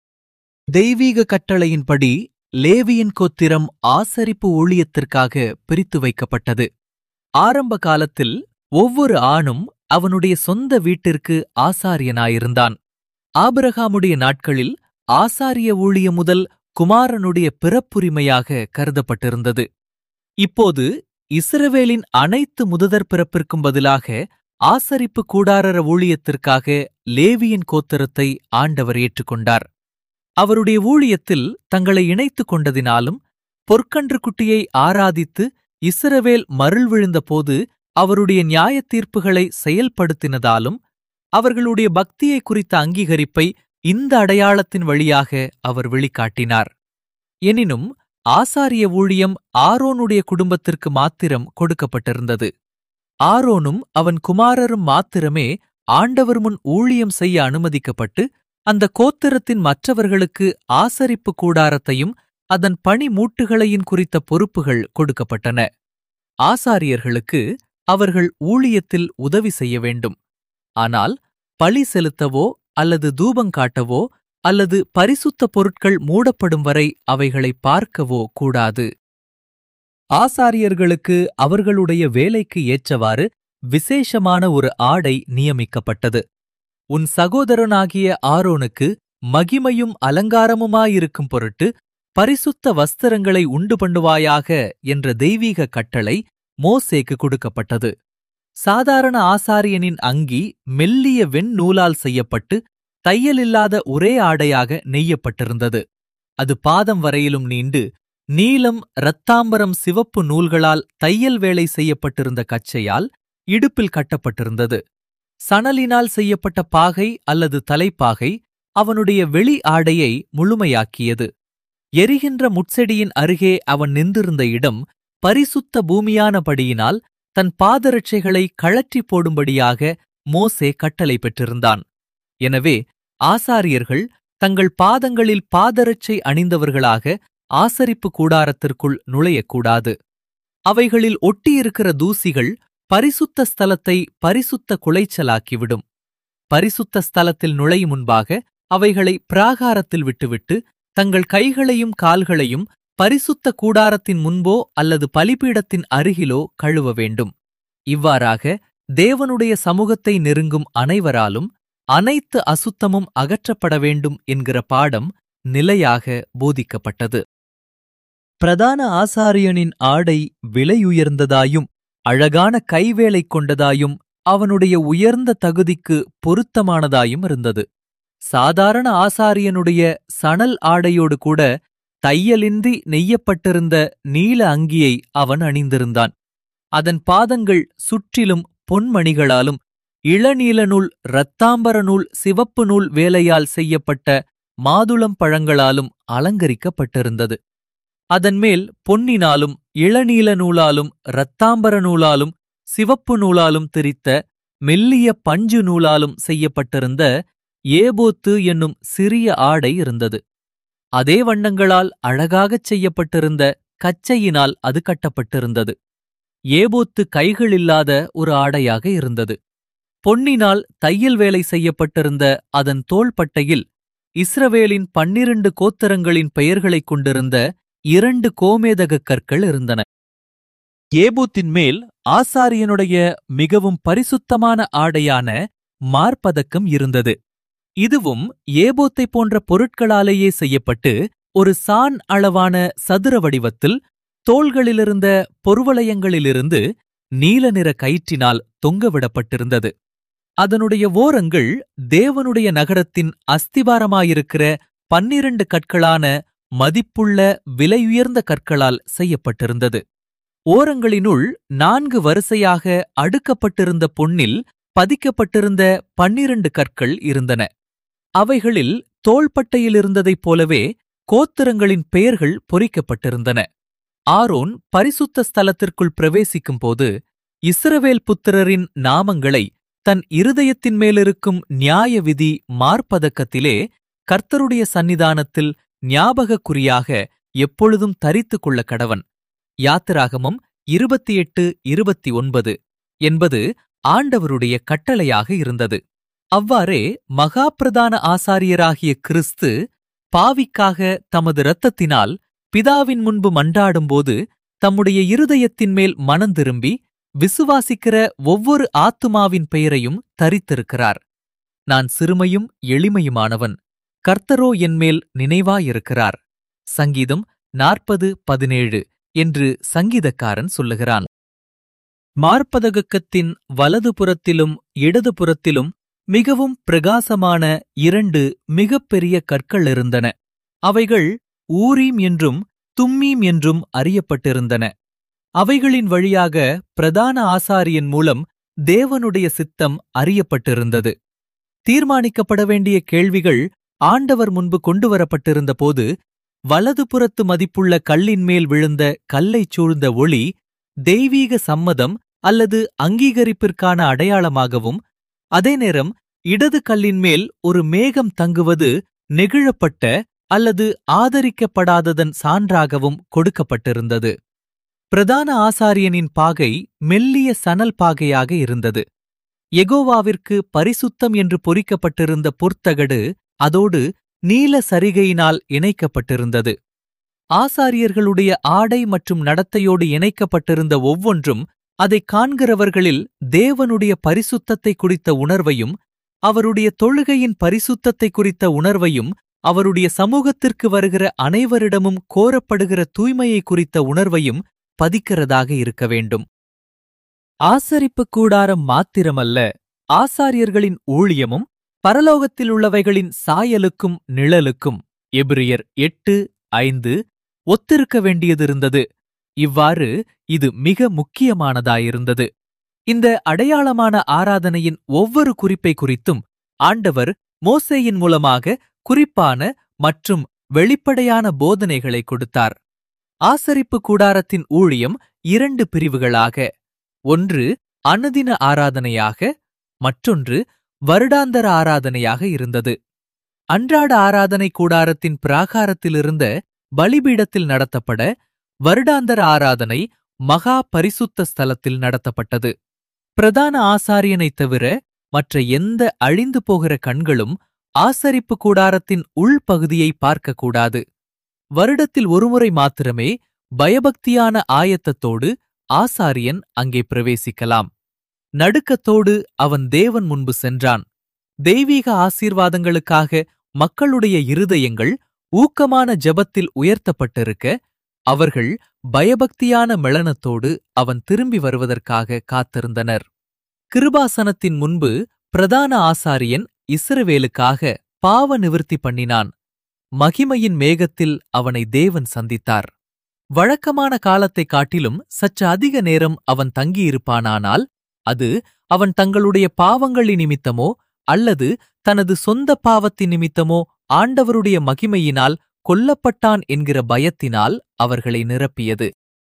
Speaker 1: தெய்வீக கட்டளையின்படி லேவியின் கோத்திரம் ஆசரிப்பு ஊழியத்திற்காக பிரித்து வைக்கப்பட்டது ஆரம்ப காலத்தில் ஒவ்வொரு ஆணும் அவனுடைய சொந்த வீட்டிற்கு ஆசாரியனாயிருந்தான் ஆபிரகாமுடைய நாட்களில் ஆசாரிய ஊழியம் முதல் குமாரனுடைய பிறப்புரிமையாக கருதப்பட்டிருந்தது இப்போது இஸ்ரவேலின் அனைத்து முதற் பிறப்பிற்கும் பதிலாக ஆசரிப்பு கூடாரர ஊழியத்திற்காக லேவியின் கோத்திரத்தை ஆண்டவர் ஏற்றுக்கொண்டார் அவருடைய ஊழியத்தில் தங்களை இணைத்துக் கொண்டதினாலும் பொற்கன்று குட்டியை ஆராதித்து இஸ்ரவேல் மருள் விழுந்தபோது அவருடைய நியாயத் தீர்ப்புகளை செயல்படுத்தினதாலும் அவர்களுடைய பக்தியை குறித்த அங்கீகரிப்பை இந்த அடையாளத்தின் வழியாக அவர் வெளிக்காட்டினார் எனினும் ஆசாரிய ஊழியம் ஆரோனுடைய குடும்பத்திற்கு மாத்திரம் கொடுக்கப்பட்டிருந்தது ஆரோனும் அவன் குமாரரும் மாத்திரமே ஆண்டவர் முன் ஊழியம் செய்ய அனுமதிக்கப்பட்டு அந்த கோத்திரத்தின் மற்றவர்களுக்கு ஆசரிப்பு கூடாரத்தையும் அதன் பணி மூட்டுகளையும் குறித்த பொறுப்புகள் கொடுக்கப்பட்டன ஆசாரியர்களுக்கு அவர்கள் ஊழியத்தில் உதவி செய்ய வேண்டும் ஆனால் பழி செலுத்தவோ அல்லது தூபங்காட்டவோ அல்லது பரிசுத்த பொருட்கள் மூடப்படும் வரை அவைகளை பார்க்கவோ கூடாது ஆசாரியர்களுக்கு அவர்களுடைய வேலைக்கு ஏற்றவாறு விசேஷமான ஒரு ஆடை நியமிக்கப்பட்டது உன் சகோதரனாகிய ஆரோனுக்கு மகிமையும் அலங்காரமுமாயிருக்கும் பொருட்டு பரிசுத்த வஸ்திரங்களை உண்டு பண்ணுவாயாக என்ற தெய்வீக கட்டளை மோசேக்கு கொடுக்கப்பட்டது சாதாரண ஆசாரியனின் அங்கி மெல்லிய வெண்ணூலால் செய்யப்பட்டு தையலில்லாத ஒரே ஆடையாக நெய்யப்பட்டிருந்தது அது பாதம் வரையிலும் நீண்டு நீலம் இரத்தாம்பரம் சிவப்பு நூல்களால் தையல் வேலை செய்யப்பட்டிருந்த கச்சையால் இடுப்பில் கட்டப்பட்டிருந்தது சணலினால் செய்யப்பட்ட பாகை அல்லது தலைப்பாகை அவனுடைய வெளி ஆடையை முழுமையாக்கியது எரிகின்ற முட்செடியின் அருகே அவன் நின்றிருந்த இடம் பரிசுத்த பூமியானபடியினால் தன் பாதரட்சைகளை கழற்றி போடும்படியாக மோசே கட்டளை பெற்றிருந்தான் எனவே ஆசாரியர்கள் தங்கள் பாதங்களில் பாதரட்சை அணிந்தவர்களாக ஆசரிப்பு கூடாரத்திற்குள் நுழையக்கூடாது அவைகளில் ஒட்டியிருக்கிற தூசிகள் பரிசுத்த ஸ்தலத்தை பரிசுத்த குலைச்சலாக்கிவிடும் பரிசுத்த ஸ்தலத்தில் நுழையும் முன்பாக அவைகளை பிராகாரத்தில் விட்டுவிட்டு தங்கள் கைகளையும் கால்களையும் பரிசுத்த கூடாரத்தின் முன்போ அல்லது பலிபீடத்தின் அருகிலோ கழுவ வேண்டும் இவ்வாறாக தேவனுடைய சமூகத்தை நெருங்கும் அனைவராலும் அனைத்து அசுத்தமும் அகற்றப்பட வேண்டும் என்கிற பாடம் நிலையாக போதிக்கப்பட்டது பிரதான ஆசாரியனின் ஆடை விலையுயர்ந்ததாயும் அழகான கைவேலை கொண்டதாயும் அவனுடைய உயர்ந்த தகுதிக்கு பொருத்தமானதாயும் இருந்தது சாதாரண ஆசாரியனுடைய சணல் ஆடையோடு கூட தையலின்றி நெய்யப்பட்டிருந்த நீல அங்கியை அவன் அணிந்திருந்தான் அதன் பாதங்கள் சுற்றிலும் பொன்மணிகளாலும் இளநீல நூல் இரத்தாம்பர நூல் சிவப்பு நூல் வேலையால் செய்யப்பட்ட மாதுளம் பழங்களாலும் அலங்கரிக்கப்பட்டிருந்தது அதன் மேல் பொன்னினாலும் இளநீல நூலாலும் இரத்தாம்பர நூலாலும் சிவப்பு நூலாலும் திரித்த மெல்லிய பஞ்சு நூலாலும் செய்யப்பட்டிருந்த ஏபோத்து என்னும் சிறிய ஆடை இருந்தது அதே வண்ணங்களால் அழகாகச் செய்யப்பட்டிருந்த கச்சையினால் அது கட்டப்பட்டிருந்தது ஏபோத்து கைகளில்லாத ஒரு ஆடையாக இருந்தது பொன்னினால் தையல் வேலை செய்யப்பட்டிருந்த அதன் தோள்பட்டையில் இஸ்ரவேலின் பன்னிரண்டு கோத்தரங்களின் பெயர்களைக் கொண்டிருந்த இரண்டு கோமேதகக் கற்கள் இருந்தன ஏபூத்தின் மேல் ஆசாரியனுடைய மிகவும் பரிசுத்தமான ஆடையான மார்பதக்கம் இருந்தது இதுவும் ஏபோத்தை போன்ற பொருட்களாலேயே செய்யப்பட்டு ஒரு சான் அளவான சதுர வடிவத்தில் தோள்களிலிருந்த பொருவலயங்களிலிருந்து நீல நிற கயிற்றினால் தொங்கவிடப்பட்டிருந்தது அதனுடைய ஓரங்கள் தேவனுடைய நகரத்தின் அஸ்திபாரமாயிருக்கிற பன்னிரண்டு கற்களான மதிப்புள்ள விலையுயர்ந்த கற்களால் செய்யப்பட்டிருந்தது ஓரங்களினுள் நான்கு வரிசையாக அடுக்கப்பட்டிருந்த பொன்னில் பதிக்கப்பட்டிருந்த பன்னிரண்டு கற்கள் இருந்தன அவைகளில் தோள்பட்டையில் இருந்ததைப் போலவே கோத்திரங்களின் பெயர்கள் பொறிக்கப்பட்டிருந்தன ஆரோன் பரிசுத்த ஸ்தலத்திற்குள் பிரவேசிக்கும்போது இஸ்ரவேல் புத்திரரின் நாமங்களை தன் இருதயத்தின் மேலிருக்கும் நியாய விதி மார்பதக்கத்திலே கர்த்தருடைய சந்நிதானத்தில் ஞாபகக் குறியாக எப்பொழுதும் தரித்துக் கொள்ள கடவன் யாத்திராகமம் இருபத்தி எட்டு இருபத்தி ஒன்பது என்பது ஆண்டவருடைய கட்டளையாக இருந்தது அவ்வாறே மகாப்பிரதான ஆசாரியராகிய கிறிஸ்து பாவிக்காக தமது இரத்தத்தினால் பிதாவின் முன்பு மன்றாடும்போது தம்முடைய இருதயத்தின் மேல் மனந்திரும்பி விசுவாசிக்கிற ஒவ்வொரு ஆத்துமாவின் பெயரையும் தரித்திருக்கிறார் நான் சிறுமையும் எளிமையுமானவன் கர்த்தரோ என்மேல் நினைவாயிருக்கிறார் சங்கீதம் நாற்பது பதினேழு என்று சங்கீதக்காரன் சொல்லுகிறான் மார்ப்பதகத்தின் வலதுபுறத்திலும் இடதுபுறத்திலும் மிகவும் பிரகாசமான இரண்டு மிகப்பெரிய கற்கள் இருந்தன அவைகள் ஊரீம் என்றும் தும்மீம் என்றும் அறியப்பட்டிருந்தன அவைகளின் வழியாக பிரதான ஆசாரியன் மூலம் தேவனுடைய சித்தம் அறியப்பட்டிருந்தது தீர்மானிக்கப்பட வேண்டிய கேள்விகள் ஆண்டவர் முன்பு கொண்டுவரப்பட்டிருந்தபோது வலதுபுறத்து மதிப்புள்ள கல்லின் மேல் விழுந்த கல்லைச் சூழ்ந்த ஒளி தெய்வீக சம்மதம் அல்லது அங்கீகரிப்பிற்கான அடையாளமாகவும் அதே நேரம் இடது கல்லின் மேல் ஒரு மேகம் தங்குவது நெகிழப்பட்ட அல்லது ஆதரிக்கப்படாததன் சான்றாகவும் கொடுக்கப்பட்டிருந்தது பிரதான ஆசாரியனின் பாகை மெல்லிய சணல் பாகையாக இருந்தது எகோவாவிற்கு பரிசுத்தம் என்று பொறிக்கப்பட்டிருந்த பொற்தகடு அதோடு நீல சரிகையினால் இணைக்கப்பட்டிருந்தது ஆசாரியர்களுடைய ஆடை மற்றும் நடத்தையோடு இணைக்கப்பட்டிருந்த ஒவ்வொன்றும் அதை காண்கிறவர்களில் தேவனுடைய பரிசுத்தத்தை குறித்த உணர்வையும் அவருடைய தொழுகையின் பரிசுத்தத்தை குறித்த உணர்வையும் அவருடைய சமூகத்திற்கு வருகிற அனைவரிடமும் கோரப்படுகிற தூய்மையை குறித்த உணர்வையும் பதிக்கிறதாக இருக்க வேண்டும் ஆசரிப்பு கூடாரம் மாத்திரமல்ல ஆசாரியர்களின் ஊழியமும் பரலோகத்திலுள்ளவைகளின் சாயலுக்கும் நிழலுக்கும் எபிரியர் எட்டு ஐந்து ஒத்திருக்க வேண்டியதிருந்தது இவ்வாறு இது மிக முக்கியமானதாயிருந்தது இந்த அடையாளமான ஆராதனையின் ஒவ்வொரு குறிப்பை குறித்தும் ஆண்டவர் மோசேயின் மூலமாக குறிப்பான மற்றும் வெளிப்படையான போதனைகளை கொடுத்தார் ஆசரிப்பு கூடாரத்தின் ஊழியம் இரண்டு பிரிவுகளாக ஒன்று அனுதின ஆராதனையாக மற்றொன்று வருடாந்தர ஆராதனையாக இருந்தது அன்றாட ஆராதனை கூடாரத்தின் பிராகாரத்திலிருந்த பலிபீடத்தில் நடத்தப்பட வருடாந்தர ஆராதனை மகா பரிசுத்த ஸ்தலத்தில் நடத்தப்பட்டது பிரதான ஆசாரியனைத் தவிர மற்ற எந்த அழிந்து போகிற கண்களும் ஆசரிப்பு கூடாரத்தின் உள்பகுதியை பார்க்கக்கூடாது வருடத்தில் ஒருமுறை மாத்திரமே பயபக்தியான ஆயத்தத்தோடு ஆசாரியன் அங்கே பிரவேசிக்கலாம் நடுக்கத்தோடு அவன் தேவன் முன்பு சென்றான் தெய்வீக ஆசீர்வாதங்களுக்காக மக்களுடைய இருதயங்கள் ஊக்கமான ஜெபத்தில் உயர்த்தப்பட்டிருக்க அவர்கள் பயபக்தியான மெளனத்தோடு அவன் திரும்பி வருவதற்காக காத்திருந்தனர் கிருபாசனத்தின் முன்பு பிரதான ஆசாரியன் இஸ்ரவேலுக்காக பாவ நிவிர்த்தி பண்ணினான் மகிமையின் மேகத்தில் அவனை தேவன் சந்தித்தார் வழக்கமான காலத்தைக் காட்டிலும் சற்று அதிக நேரம் அவன் தங்கியிருப்பானானால் அது அவன் தங்களுடைய பாவங்களின் நிமித்தமோ அல்லது தனது சொந்த பாவத்தின் நிமித்தமோ ஆண்டவருடைய மகிமையினால் கொல்லப்பட்டான் என்கிற பயத்தினால் அவர்களை நிரப்பியது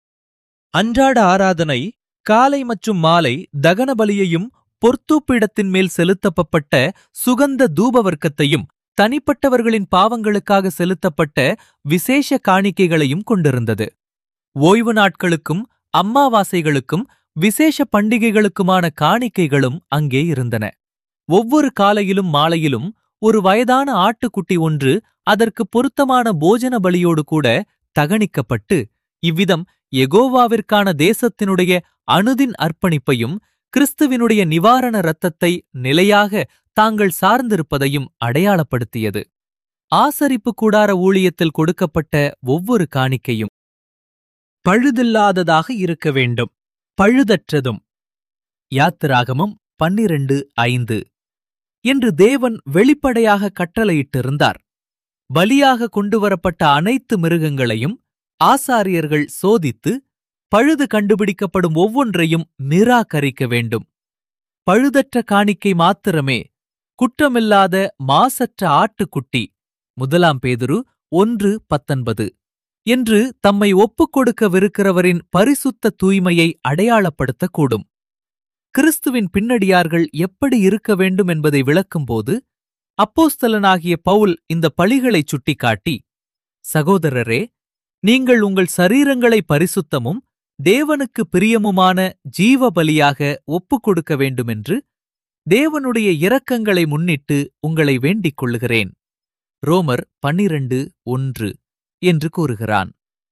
Speaker 1: அன்றாட ஆராதனை காலை மற்றும் மாலை தகன பலியையும் பொர்த்தூப்பிடத்தின் மேல் செலுத்தப்பட்ட சுகந்த தூபவர்க்கத்தையும் தனிப்பட்டவர்களின் பாவங்களுக்காக செலுத்தப்பட்ட விசேஷ காணிக்கைகளையும் கொண்டிருந்தது ஓய்வு நாட்களுக்கும் அம்மாவாசைகளுக்கும் விசேஷ பண்டிகைகளுக்குமான காணிக்கைகளும் அங்கே இருந்தன ஒவ்வொரு காலையிலும் மாலையிலும் ஒரு வயதான ஆட்டுக்குட்டி ஒன்று அதற்கு பொருத்தமான போஜன பலியோடு கூட தகனிக்கப்பட்டு இவ்விதம் எகோவாவிற்கான தேசத்தினுடைய அணுதின் அர்ப்பணிப்பையும் கிறிஸ்துவினுடைய நிவாரண இரத்தத்தை நிலையாக தாங்கள் சார்ந்திருப்பதையும் அடையாளப்படுத்தியது ஆசரிப்பு கூடார ஊழியத்தில் கொடுக்கப்பட்ட ஒவ்வொரு காணிக்கையும் பழுதில்லாததாக இருக்க வேண்டும் பழுதற்றதும் யாத்திராகமம் பன்னிரண்டு ஐந்து என்று தேவன் வெளிப்படையாக கட்டளையிட்டிருந்தார் பலியாக கொண்டுவரப்பட்ட அனைத்து மிருகங்களையும் ஆசாரியர்கள் சோதித்து பழுது கண்டுபிடிக்கப்படும் ஒவ்வொன்றையும் நிராகரிக்க வேண்டும் பழுதற்ற காணிக்கை மாத்திரமே குற்றமில்லாத மாசற்ற ஆட்டுக்குட்டி முதலாம் பேதுரு ஒன்று பத்தொன்பது என்று தம்மை ஒப்புக் கொடுக்கவிருக்கிறவரின் பரிசுத்த தூய்மையை அடையாளப்படுத்தக்கூடும் கிறிஸ்துவின் பின்னடியார்கள் எப்படி இருக்க வேண்டும் என்பதை விளக்கும்போது அப்போஸ்தலனாகிய பவுல் இந்த பழிகளைச் சுட்டிக்காட்டி சகோதரரே நீங்கள் உங்கள் சரீரங்களை பரிசுத்தமும் தேவனுக்கு பிரியமுமான ஜீவ பலியாக ஒப்புக் கொடுக்க வேண்டுமென்று தேவனுடைய இரக்கங்களை முன்னிட்டு உங்களை வேண்டிக் கொள்ளுகிறேன் ரோமர் பன்னிரண்டு ஒன்று என்று கூறுகிறான்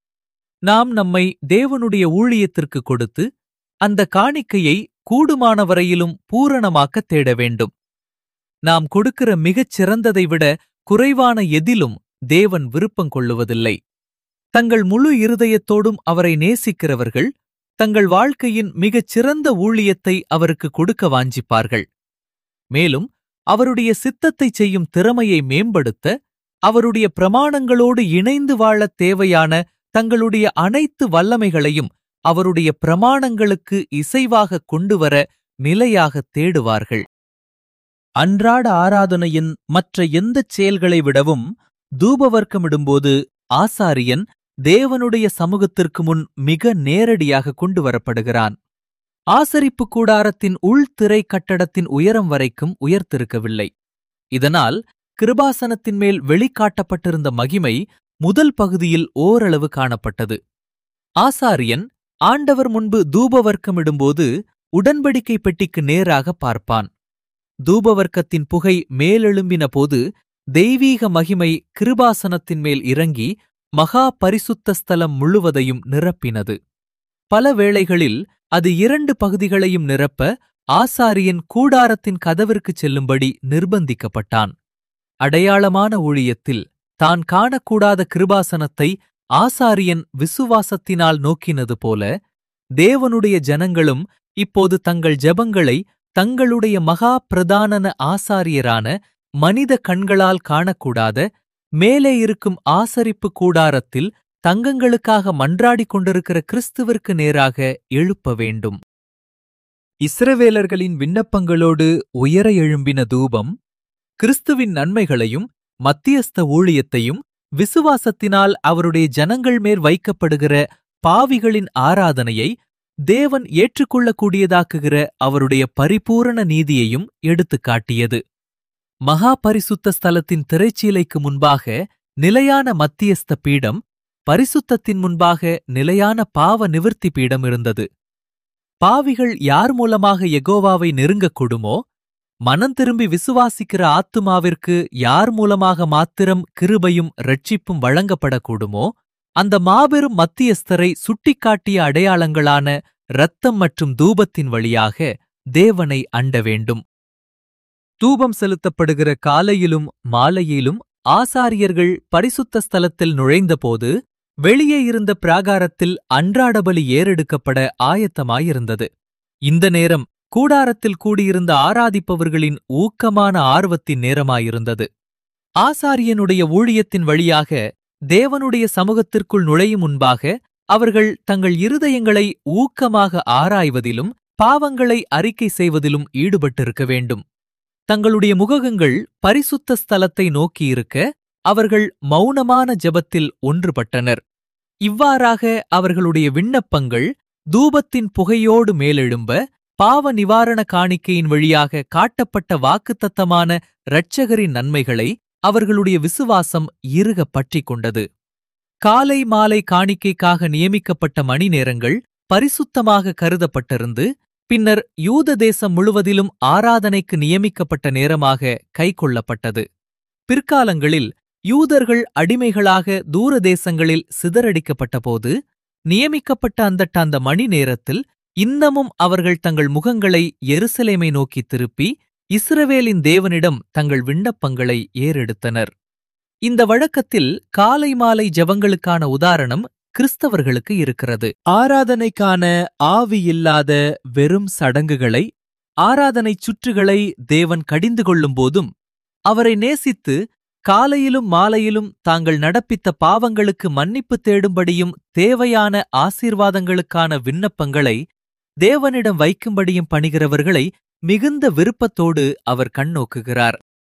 Speaker 1: நாம் நம்மை தேவனுடைய ஊழியத்திற்கு கொடுத்து அந்த காணிக்கையை கூடுமான வரையிலும் பூரணமாக்கத் தேட வேண்டும் நாம் கொடுக்கிற மிகச் சிறந்ததை விட குறைவான எதிலும் தேவன் விருப்பம் கொள்ளுவதில்லை தங்கள் முழு இருதயத்தோடும் அவரை நேசிக்கிறவர்கள் தங்கள் வாழ்க்கையின் மிகச் சிறந்த ஊழியத்தை அவருக்கு கொடுக்க வாஞ்சிப்பார்கள் மேலும் அவருடைய சித்தத்தைச் செய்யும் திறமையை மேம்படுத்த அவருடைய பிரமாணங்களோடு இணைந்து வாழத் தேவையான தங்களுடைய அனைத்து வல்லமைகளையும் அவருடைய பிரமாணங்களுக்கு இசைவாக கொண்டுவர நிலையாகத் தேடுவார்கள் அன்றாட ஆராதனையின் மற்ற எந்தச் செயல்களை விடவும் தூபவர்க்கமிடும்போது ஆசாரியன் தேவனுடைய சமூகத்திற்கு முன் மிக நேரடியாக கொண்டு வரப்படுகிறான் ஆசரிப்பு கூடாரத்தின் உள்திரை கட்டடத்தின் உயரம் வரைக்கும் உயர்த்திருக்கவில்லை இதனால் கிருபாசனத்தின் மேல் வெளிக்காட்டப்பட்டிருந்த மகிமை முதல் பகுதியில் ஓரளவு காணப்பட்டது ஆசாரியன் ஆண்டவர் முன்பு தூபவர்க்கமிடும்போது உடன்படிக்கை பெட்டிக்கு நேராக பார்ப்பான் தூபவர்க்கத்தின் புகை மேலெழும்பின போது தெய்வீக மகிமை கிருபாசனத்தின் மேல் இறங்கி மகா பரிசுத்த ஸ்தலம் முழுவதையும் நிரப்பினது பல வேளைகளில் அது இரண்டு பகுதிகளையும் நிரப்ப ஆசாரியன் கூடாரத்தின் கதவிற்குச் செல்லும்படி நிர்பந்திக்கப்பட்டான் அடையாளமான ஊழியத்தில் தான் காணக்கூடாத கிருபாசனத்தை ஆசாரியன் விசுவாசத்தினால் நோக்கினது போல தேவனுடைய ஜனங்களும் இப்போது தங்கள் ஜெபங்களை தங்களுடைய மகா பிரதானன ஆசாரியரான மனித கண்களால் காணக்கூடாத மேலே இருக்கும் ஆசரிப்பு கூடாரத்தில் தங்கங்களுக்காக மன்றாடிக் கொண்டிருக்கிற கிறிஸ்துவிற்கு நேராக எழுப்ப வேண்டும் இஸ்ரவேலர்களின் விண்ணப்பங்களோடு உயர எழும்பின தூபம் கிறிஸ்துவின் நன்மைகளையும் மத்தியஸ்த ஊழியத்தையும் விசுவாசத்தினால் அவருடைய ஜனங்கள் மேல் வைக்கப்படுகிற பாவிகளின் ஆராதனையை தேவன் ஏற்றுக்கொள்ளக்கூடியதாக்குகிற அவருடைய பரிபூரண நீதியையும் எடுத்துக் காட்டியது மகா பரிசுத்த ஸ்தலத்தின் திரைச்சீலைக்கு முன்பாக நிலையான மத்தியஸ்த பீடம் பரிசுத்தத்தின் முன்பாக நிலையான பாவ நிவிர்த்தி பீடம் இருந்தது பாவிகள் யார் மூலமாக எகோவாவை நெருங்கக்கூடுமோ மனம் திரும்பி விசுவாசிக்கிற ஆத்துமாவிற்கு யார் மூலமாக மாத்திரம் கிருபையும் ரட்சிப்பும் வழங்கப்படக்கூடுமோ அந்த மாபெரும் மத்தியஸ்தரை சுட்டிக்காட்டிய அடையாளங்களான இரத்தம் மற்றும் தூபத்தின் வழியாக தேவனை அண்ட வேண்டும் தூபம் செலுத்தப்படுகிற காலையிலும் மாலையிலும் ஆசாரியர்கள் பரிசுத்த ஸ்தலத்தில் நுழைந்தபோது வெளியே இருந்த பிராகாரத்தில் அன்றாட பலி ஏறெடுக்கப்பட ஆயத்தமாயிருந்தது இந்த நேரம் கூடாரத்தில் கூடியிருந்த ஆராதிப்பவர்களின் ஊக்கமான ஆர்வத்தின் நேரமாயிருந்தது ஆசாரியனுடைய ஊழியத்தின் வழியாக தேவனுடைய சமூகத்திற்குள் நுழையும் முன்பாக அவர்கள் தங்கள் இருதயங்களை ஊக்கமாக ஆராய்வதிலும் பாவங்களை அறிக்கை செய்வதிலும் ஈடுபட்டிருக்க வேண்டும் தங்களுடைய முகங்கள் பரிசுத்த ஸ்தலத்தை நோக்கியிருக்க அவர்கள் மௌனமான ஜெபத்தில் ஒன்றுபட்டனர் இவ்வாறாக அவர்களுடைய விண்ணப்பங்கள் தூபத்தின் புகையோடு மேலெழும்ப பாவ நிவாரண காணிக்கையின் வழியாக காட்டப்பட்ட வாக்குத்தத்தமான இரட்சகரின் நன்மைகளை அவர்களுடைய விசுவாசம் இறுக பற்றிக் கொண்டது காலை மாலை காணிக்கைக்காக நியமிக்கப்பட்ட மணி நேரங்கள் பரிசுத்தமாக கருதப்பட்டிருந்து பின்னர் யூத தேசம் முழுவதிலும் ஆராதனைக்கு நியமிக்கப்பட்ட நேரமாக கைக்கொள்ளப்பட்டது பிற்காலங்களில் யூதர்கள் அடிமைகளாக தூர தேசங்களில் சிதறடிக்கப்பட்டபோது நியமிக்கப்பட்ட அந்தட்ட அந்த மணி நேரத்தில் இன்னமும் அவர்கள் தங்கள் முகங்களை எருசலேமை நோக்கி திருப்பி இஸ்ரவேலின் தேவனிடம் தங்கள் விண்ணப்பங்களை ஏறெடுத்தனர் இந்த வழக்கத்தில் காலை மாலை ஜெபங்களுக்கான உதாரணம் கிறிஸ்தவர்களுக்கு இருக்கிறது ஆராதனைக்கான ஆவி இல்லாத வெறும் சடங்குகளை ஆராதனை சுற்றுகளை தேவன் கடிந்து கொள்ளும் போதும் அவரை நேசித்து காலையிலும் மாலையிலும் தாங்கள் நடப்பித்த பாவங்களுக்கு மன்னிப்பு தேடும்படியும் தேவையான ஆசீர்வாதங்களுக்கான விண்ணப்பங்களை தேவனிடம் வைக்கும்படியும் பணிகிறவர்களை மிகுந்த விருப்பத்தோடு அவர் கண்ணோக்குகிறார்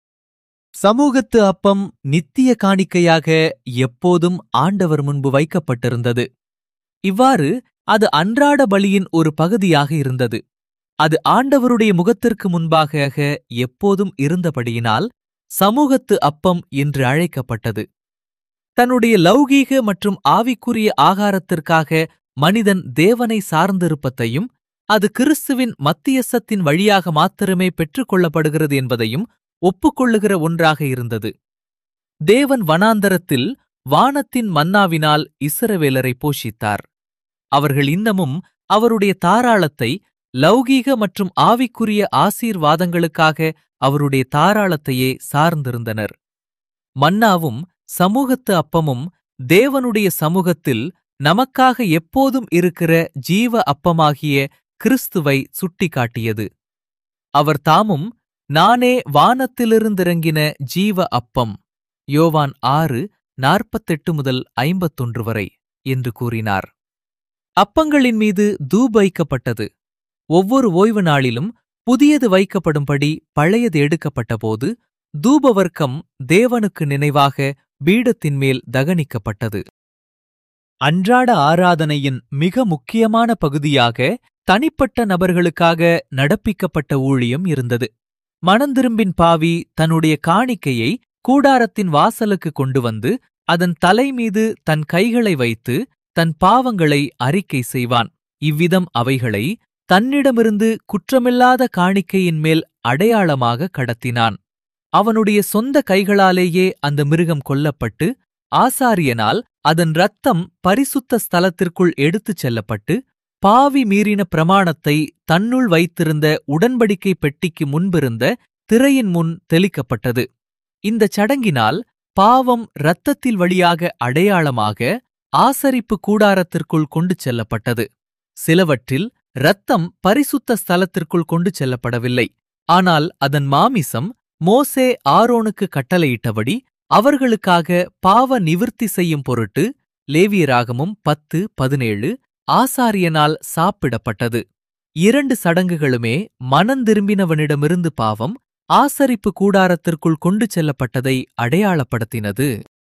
Speaker 1: சமூகத்து அப்பம் நித்திய காணிக்கையாக எப்போதும் ஆண்டவர் முன்பு வைக்கப்பட்டிருந்தது இவ்வாறு அது அன்றாட பலியின் ஒரு பகுதியாக இருந்தது அது ஆண்டவருடைய முகத்திற்கு முன்பாக எப்போதும் இருந்தபடியினால் சமூகத்து அப்பம் என்று அழைக்கப்பட்டது தன்னுடைய லௌகீக மற்றும் ஆவிக்குரிய ஆகாரத்திற்காக மனிதன் தேவனை சார்ந்திருப்பதையும் அது கிறிஸ்துவின் மத்தியசத்தின் வழியாக மாத்திரமே பெற்றுக்கொள்ளப்படுகிறது என்பதையும் ஒப்புக்கொள்ளுகிற ஒன்றாக இருந்தது தேவன் வனாந்தரத்தில் வானத்தின் மன்னாவினால் இஸ்ரவேலரை போஷித்தார் அவர்கள் இன்னமும் அவருடைய தாராளத்தை லௌகீக மற்றும் ஆவிக்குரிய ஆசீர்வாதங்களுக்காக அவருடைய தாராளத்தையே சார்ந்திருந்தனர் மன்னாவும் சமூகத்து அப்பமும் தேவனுடைய சமூகத்தில் நமக்காக எப்போதும் இருக்கிற ஜீவ அப்பமாகிய கிறிஸ்துவை சுட்டிக்காட்டியது அவர் தாமும் நானே வானத்திலிருந்திறங்கின ஜீவ அப்பம் யோவான் ஆறு நாற்பத்தெட்டு முதல் ஐம்பத்தொன்று வரை என்று கூறினார் அப்பங்களின் மீது தூப் வைக்கப்பட்டது ஒவ்வொரு ஓய்வு நாளிலும் புதியது வைக்கப்படும்படி பழையது எடுக்கப்பட்டபோது தூபவர்க்கம் தேவனுக்கு நினைவாக பீடத்தின் மேல் தகனிக்கப்பட்டது அன்றாட ஆராதனையின் மிக முக்கியமான பகுதியாக தனிப்பட்ட நபர்களுக்காக நடப்பிக்கப்பட்ட ஊழியம் இருந்தது மனந்திரும்பின் பாவி தன்னுடைய காணிக்கையை கூடாரத்தின் வாசலுக்கு கொண்டு வந்து அதன் தலை மீது தன் கைகளை வைத்து தன் பாவங்களை அறிக்கை செய்வான் இவ்விதம் அவைகளை தன்னிடமிருந்து குற்றமில்லாத காணிக்கையின் மேல் அடையாளமாக கடத்தினான் அவனுடைய சொந்த கைகளாலேயே அந்த மிருகம் கொல்லப்பட்டு ஆசாரியனால் அதன் ரத்தம் பரிசுத்த ஸ்தலத்திற்குள் எடுத்துச் செல்லப்பட்டு பாவி மீறின பிரமாணத்தை தன்னுள் வைத்திருந்த உடன்படிக்கை பெட்டிக்கு முன்பிருந்த திரையின் முன் தெளிக்கப்பட்டது இந்தச் சடங்கினால் பாவம் இரத்தத்தில் வழியாக அடையாளமாக ஆசரிப்பு கூடாரத்திற்குள் கொண்டு செல்லப்பட்டது சிலவற்றில் இரத்தம் பரிசுத்த ஸ்தலத்திற்குள் கொண்டு செல்லப்படவில்லை ஆனால் அதன் மாமிசம் மோசே ஆரோனுக்கு கட்டளையிட்டபடி அவர்களுக்காக பாவ நிவிர்த்தி செய்யும் பொருட்டு லேவியராகமும் பத்து பதினேழு ஆசாரியனால் சாப்பிடப்பட்டது இரண்டு சடங்குகளுமே மனந்திரும்பினவனிடமிருந்து பாவம் ஆசரிப்பு கூடாரத்திற்குள் கொண்டு செல்லப்பட்டதை அடையாளப்படுத்தினது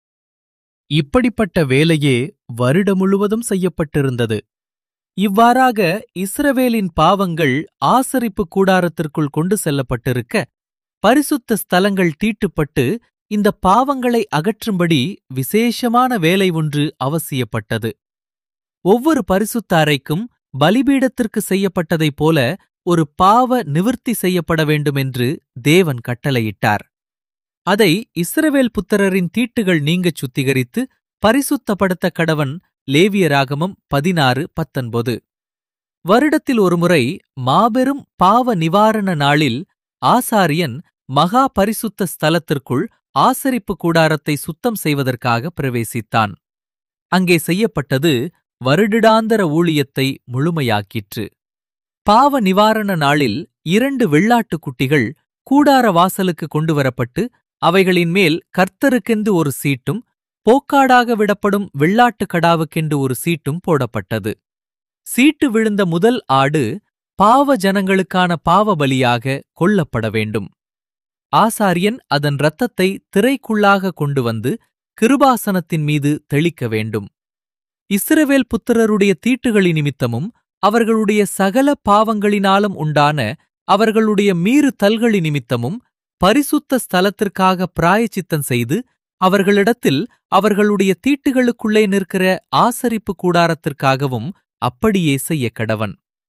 Speaker 1: இப்படிப்பட்ட வேலையே வருட முழுவதும் செய்யப்பட்டிருந்தது இவ்வாறாக இஸ்ரவேலின் பாவங்கள் ஆசரிப்பு கூடாரத்திற்குள் கொண்டு செல்லப்பட்டிருக்க பரிசுத்த ஸ்தலங்கள் தீட்டுப்பட்டு இந்த பாவங்களை அகற்றும்படி விசேஷமான வேலை ஒன்று அவசியப்பட்டது ஒவ்வொரு பரிசுத்த அறைக்கும் பலிபீடத்திற்கு செய்யப்பட்டதைப் போல ஒரு பாவ நிவிர்த்தி செய்யப்பட வேண்டுமென்று தேவன் கட்டளையிட்டார் அதை இஸ்ரவேல் புத்திரரின் தீட்டுகள் நீங்கச் சுத்திகரித்து பரிசுத்தப்படுத்த கடவன் லேவியராகமம் பதினாறு பத்தொன்பது வருடத்தில் ஒருமுறை மாபெரும் பாவ நிவாரண நாளில் ஆசாரியன் மகா பரிசுத்த ஸ்தலத்திற்குள் ஆசரிப்பு கூடாரத்தை சுத்தம் செய்வதற்காக பிரவேசித்தான் அங்கே செய்யப்பட்டது வருடிடாந்தர ஊழியத்தை முழுமையாக்கிற்று பாவ நிவாரண நாளில் இரண்டு வெள்ளாட்டுக் குட்டிகள் கூடார வாசலுக்கு கொண்டுவரப்பட்டு அவைகளின் மேல் கர்த்தருக்கென்று ஒரு சீட்டும் போக்காடாக விடப்படும் வெள்ளாட்டுக் கடாவுக்கென்று ஒரு சீட்டும் போடப்பட்டது சீட்டு விழுந்த முதல் ஆடு பாவ ஜனங்களுக்கான பாவ பலியாக கொல்லப்பட வேண்டும் ஆசாரியன் அதன் இரத்தத்தை திரைக்குள்ளாக கொண்டு வந்து கிருபாசனத்தின் மீது தெளிக்க வேண்டும் இஸ்ரவேல் புத்திரருடைய தீட்டுகளி நிமித்தமும் அவர்களுடைய சகல பாவங்களினாலும் உண்டான அவர்களுடைய மீறு தல்களி நிமித்தமும் பரிசுத்த ஸ்தலத்திற்காக பிராயச்சித்தம் செய்து அவர்களிடத்தில் அவர்களுடைய தீட்டுகளுக்குள்ளே நிற்கிற ஆசரிப்பு கூடாரத்திற்காகவும் அப்படியே செய்ய கடவன்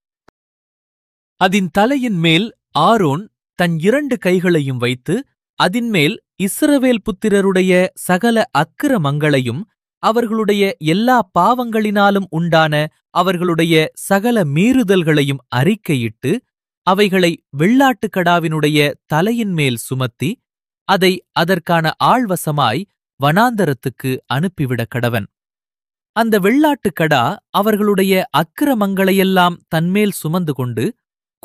Speaker 1: அதின் தலையின் மேல் ஆரோன் தன் இரண்டு கைகளையும் வைத்து அதின்மேல் இஸ்ரவேல் புத்திரருடைய சகல அக்கிரமங்களையும் அவர்களுடைய எல்லா பாவங்களினாலும் உண்டான அவர்களுடைய சகல மீறுதல்களையும் அறிக்கையிட்டு அவைகளை வெள்ளாட்டுக்கடாவினுடைய தலையின் மேல் சுமத்தி அதை அதற்கான ஆள்வசமாய் வனாந்தரத்துக்கு அனுப்பிவிட கடவன் அந்த வெள்ளாட்டுக்கடா அவர்களுடைய அக்கிரமங்களையெல்லாம் தன்மேல் சுமந்து கொண்டு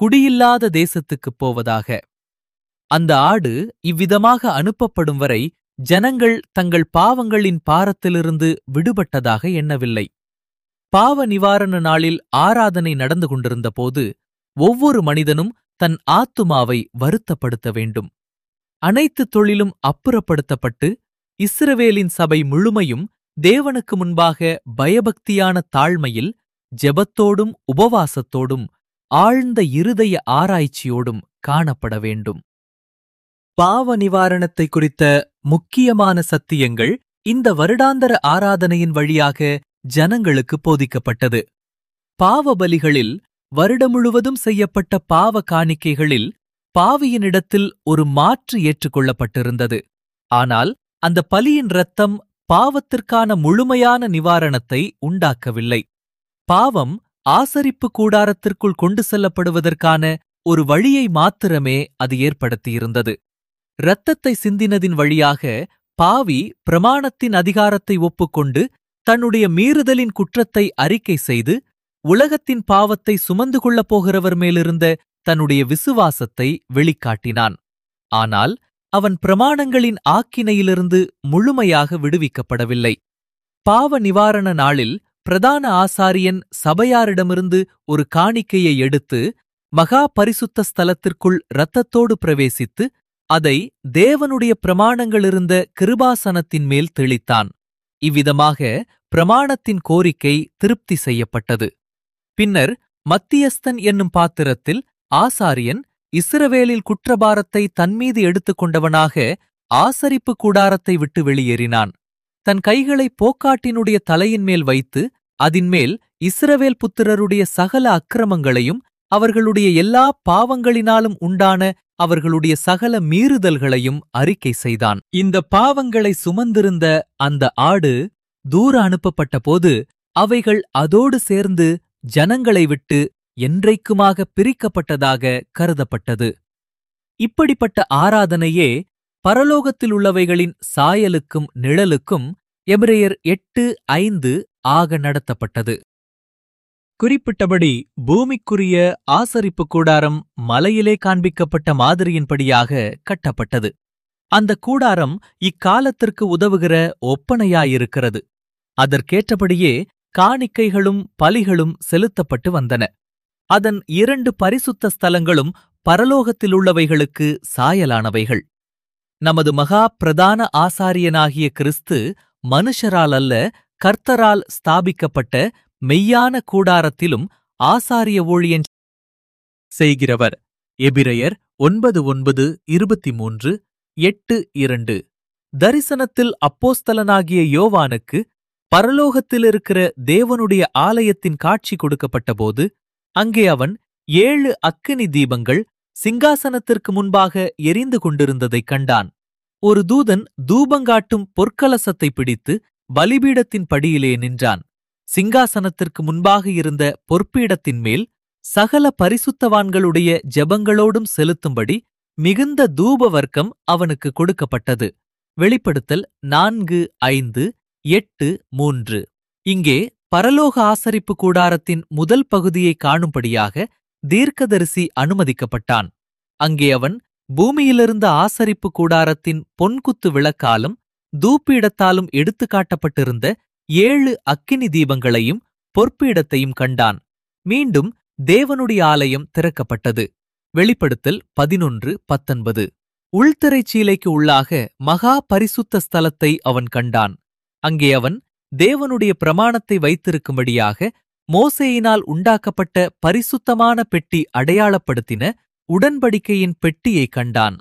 Speaker 1: குடியில்லாத தேசத்துக்குப் போவதாக அந்த ஆடு இவ்விதமாக அனுப்பப்படும் வரை ஜனங்கள் தங்கள் பாவங்களின் பாரத்திலிருந்து விடுபட்டதாக எண்ணவில்லை பாவ நிவாரண நாளில் ஆராதனை நடந்து கொண்டிருந்தபோது ஒவ்வொரு மனிதனும் தன் ஆத்துமாவை வருத்தப்படுத்த வேண்டும் அனைத்து தொழிலும் அப்புறப்படுத்தப்பட்டு இஸ்ரவேலின் சபை முழுமையும் தேவனுக்கு முன்பாக பயபக்தியான தாழ்மையில் ஜெபத்தோடும் உபவாசத்தோடும் ஆழ்ந்த இருதய ஆராய்ச்சியோடும் காணப்பட வேண்டும் பாவ நிவாரணத்தை குறித்த முக்கியமான சத்தியங்கள் இந்த வருடாந்தர ஆராதனையின் வழியாக ஜனங்களுக்கு போதிக்கப்பட்டது பாவ பலிகளில் வருடம் முழுவதும் செய்யப்பட்ட பாவ காணிக்கைகளில் பாவியினிடத்தில் ஒரு மாற்று ஏற்றுக்கொள்ளப்பட்டிருந்தது ஆனால் அந்த பலியின் இரத்தம் பாவத்திற்கான முழுமையான நிவாரணத்தை உண்டாக்கவில்லை பாவம் ஆசரிப்பு கூடாரத்திற்குள் கொண்டு செல்லப்படுவதற்கான ஒரு வழியை மாத்திரமே அது ஏற்படுத்தியிருந்தது இரத்தத்தை சிந்தினதின் வழியாக பாவி பிரமாணத்தின் அதிகாரத்தை ஒப்புக்கொண்டு தன்னுடைய மீறுதலின் குற்றத்தை அறிக்கை செய்து உலகத்தின் பாவத்தை சுமந்து கொள்ளப் போகிறவர் மேலிருந்த தன்னுடைய விசுவாசத்தை வெளிக்காட்டினான் ஆனால் அவன் பிரமாணங்களின் ஆக்கினையிலிருந்து முழுமையாக விடுவிக்கப்படவில்லை பாவ நிவாரண நாளில் பிரதான ஆசாரியன் சபையாரிடமிருந்து ஒரு காணிக்கையை எடுத்து மகா பரிசுத்த ஸ்தலத்திற்குள் இரத்தத்தோடு பிரவேசித்து அதை தேவனுடைய பிரமாணங்களிருந்த கிருபாசனத்தின் மேல் தெளித்தான் இவ்விதமாக பிரமாணத்தின் கோரிக்கை திருப்தி செய்யப்பட்டது பின்னர் மத்தியஸ்தன் என்னும் பாத்திரத்தில் ஆசாரியன் இஸ்ரவேலில் குற்றபாரத்தை தன்மீது எடுத்துக்கொண்டவனாக ஆசரிப்பு கூடாரத்தை விட்டு வெளியேறினான் தன் கைகளை போக்காட்டினுடைய தலையின் மேல் வைத்து அதின்மேல் இஸ்ரவேல் புத்திரருடைய சகல அக்கிரமங்களையும் அவர்களுடைய எல்லா பாவங்களினாலும் உண்டான அவர்களுடைய சகல மீறுதல்களையும் அறிக்கை செய்தான் இந்த பாவங்களை சுமந்திருந்த அந்த ஆடு தூர அனுப்பப்பட்ட போது அவைகள் அதோடு சேர்ந்து ஜனங்களை விட்டு என்றைக்குமாக பிரிக்கப்பட்டதாக கருதப்பட்டது இப்படிப்பட்ட ஆராதனையே பரலோகத்தில் உள்ளவைகளின் சாயலுக்கும் நிழலுக்கும் எபிரேயர் எட்டு ஐந்து ஆக நடத்தப்பட்டது குறிப்பிட்டபடி பூமிக்குரிய ஆசரிப்பு கூடாரம் மலையிலே காண்பிக்கப்பட்ட மாதிரியின்படியாக கட்டப்பட்டது அந்த கூடாரம் இக்காலத்திற்கு உதவுகிற ஒப்பனையாயிருக்கிறது அதற்கேற்றபடியே காணிக்கைகளும் பலிகளும் செலுத்தப்பட்டு வந்தன அதன் இரண்டு பரிசுத்த ஸ்தலங்களும் பரலோகத்திலுள்ளவைகளுக்கு சாயலானவைகள் நமது மகா பிரதான ஆசாரியனாகிய கிறிஸ்து மனுஷரால் அல்ல கர்த்தரால் ஸ்தாபிக்கப்பட்ட மெய்யான கூடாரத்திலும் ஆசாரிய ஊழியன் செய்கிறவர் எபிரையர் ஒன்பது ஒன்பது இருபத்தி மூன்று எட்டு இரண்டு தரிசனத்தில் அப்போஸ்தலனாகிய யோவானுக்கு பரலோகத்தில் இருக்கிற தேவனுடைய ஆலயத்தின் காட்சி கொடுக்கப்பட்டபோது அங்கே அவன் ஏழு அக்கினி தீபங்கள் சிங்காசனத்திற்கு முன்பாக எரிந்து கொண்டிருந்ததைக் கண்டான் ஒரு தூதன் தூபங்காட்டும் பொற்கலசத்தை பிடித்து பலிபீடத்தின் படியிலே நின்றான் சிங்காசனத்திற்கு முன்பாக இருந்த பொற்பீடத்தின் மேல் சகல பரிசுத்தவான்களுடைய ஜெபங்களோடும் செலுத்தும்படி மிகுந்த தூப வர்க்கம் அவனுக்கு கொடுக்கப்பட்டது வெளிப்படுத்தல் நான்கு ஐந்து எட்டு மூன்று இங்கே பரலோக ஆசரிப்பு கூடாரத்தின் முதல் பகுதியை காணும்படியாக தீர்க்கதரிசி அனுமதிக்கப்பட்டான் அங்கே அவன் பூமியிலிருந்த ஆசரிப்பு கூடாரத்தின் பொன்குத்து விளக்காலும் தூப்பீடத்தாலும் எடுத்துக்காட்டப்பட்டிருந்த ஏழு அக்கினி தீபங்களையும் பொற்பீடத்தையும் கண்டான் மீண்டும் தேவனுடைய ஆலயம் திறக்கப்பட்டது வெளிப்படுத்தல் பதினொன்று பத்தொன்பது உள்திரைச்சீலைக்கு உள்ளாக மகா பரிசுத்த ஸ்தலத்தை அவன் கண்டான் அங்கே அவன் தேவனுடைய பிரமாணத்தை வைத்திருக்கும்படியாக மோசேயினால் உண்டாக்கப்பட்ட பரிசுத்தமான பெட்டி அடையாளப்படுத்தின உடன்படிக்கையின் பெட்டியை கண்டான்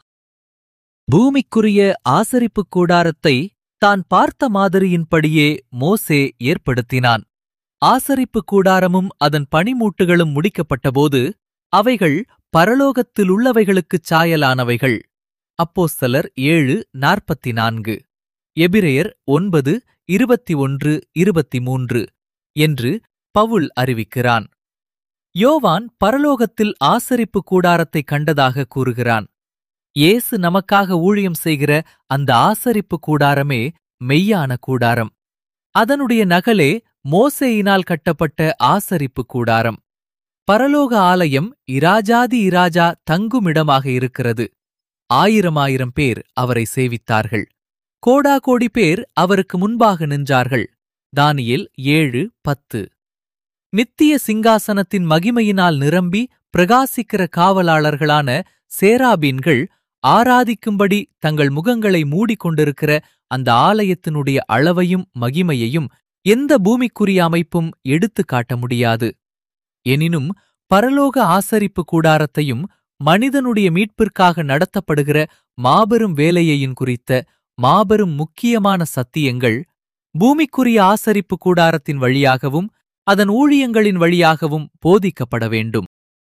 Speaker 1: பூமிக்குரிய ஆசரிப்புக் கூடாரத்தை தான் பார்த்த மாதிரியின்படியே மோசே ஏற்படுத்தினான் ஆசரிப்பு கூடாரமும் அதன் பணிமூட்டுகளும் முடிக்கப்பட்டபோது அவைகள் பரலோகத்திலுள்ளவைகளுக்குச் சாயலானவைகள் அப்போஸ்தலர் ஏழு நாற்பத்தி நான்கு எபிரேயர் ஒன்பது இருபத்தி ஒன்று இருபத்தி மூன்று என்று பவுல் அறிவிக்கிறான் யோவான் பரலோகத்தில் ஆசரிப்பு கூடாரத்தை கண்டதாக கூறுகிறான் இயேசு நமக்காக ஊழியம் செய்கிற அந்த ஆசரிப்பு கூடாரமே மெய்யான கூடாரம் அதனுடைய நகலே மோசேயினால் கட்டப்பட்ட ஆசரிப்பு கூடாரம் பரலோக ஆலயம் இராஜாதி இராஜா தங்குமிடமாக இருக்கிறது ஆயிரம் ஆயிரம் பேர் அவரை சேவித்தார்கள் கோடாகோடி பேர் அவருக்கு முன்பாக நின்றார்கள் தானியேல் ஏழு பத்து நித்திய சிங்காசனத்தின் மகிமையினால் நிரம்பி பிரகாசிக்கிற காவலாளர்களான சேராபீன்கள் ஆராதிக்கும்படி தங்கள் முகங்களை மூடிக்கொண்டிருக்கிற அந்த ஆலயத்தினுடைய அளவையும் மகிமையையும் எந்த பூமிக்குரிய அமைப்பும் எடுத்துக் காட்ட முடியாது எனினும் பரலோக ஆசரிப்பு கூடாரத்தையும் மனிதனுடைய மீட்பிற்காக நடத்தப்படுகிற மாபெரும் வேலையையும் குறித்த மாபெரும் முக்கியமான சத்தியங்கள் பூமிக்குரிய ஆசரிப்பு கூடாரத்தின் வழியாகவும் அதன் ஊழியங்களின் வழியாகவும் போதிக்கப்பட வேண்டும்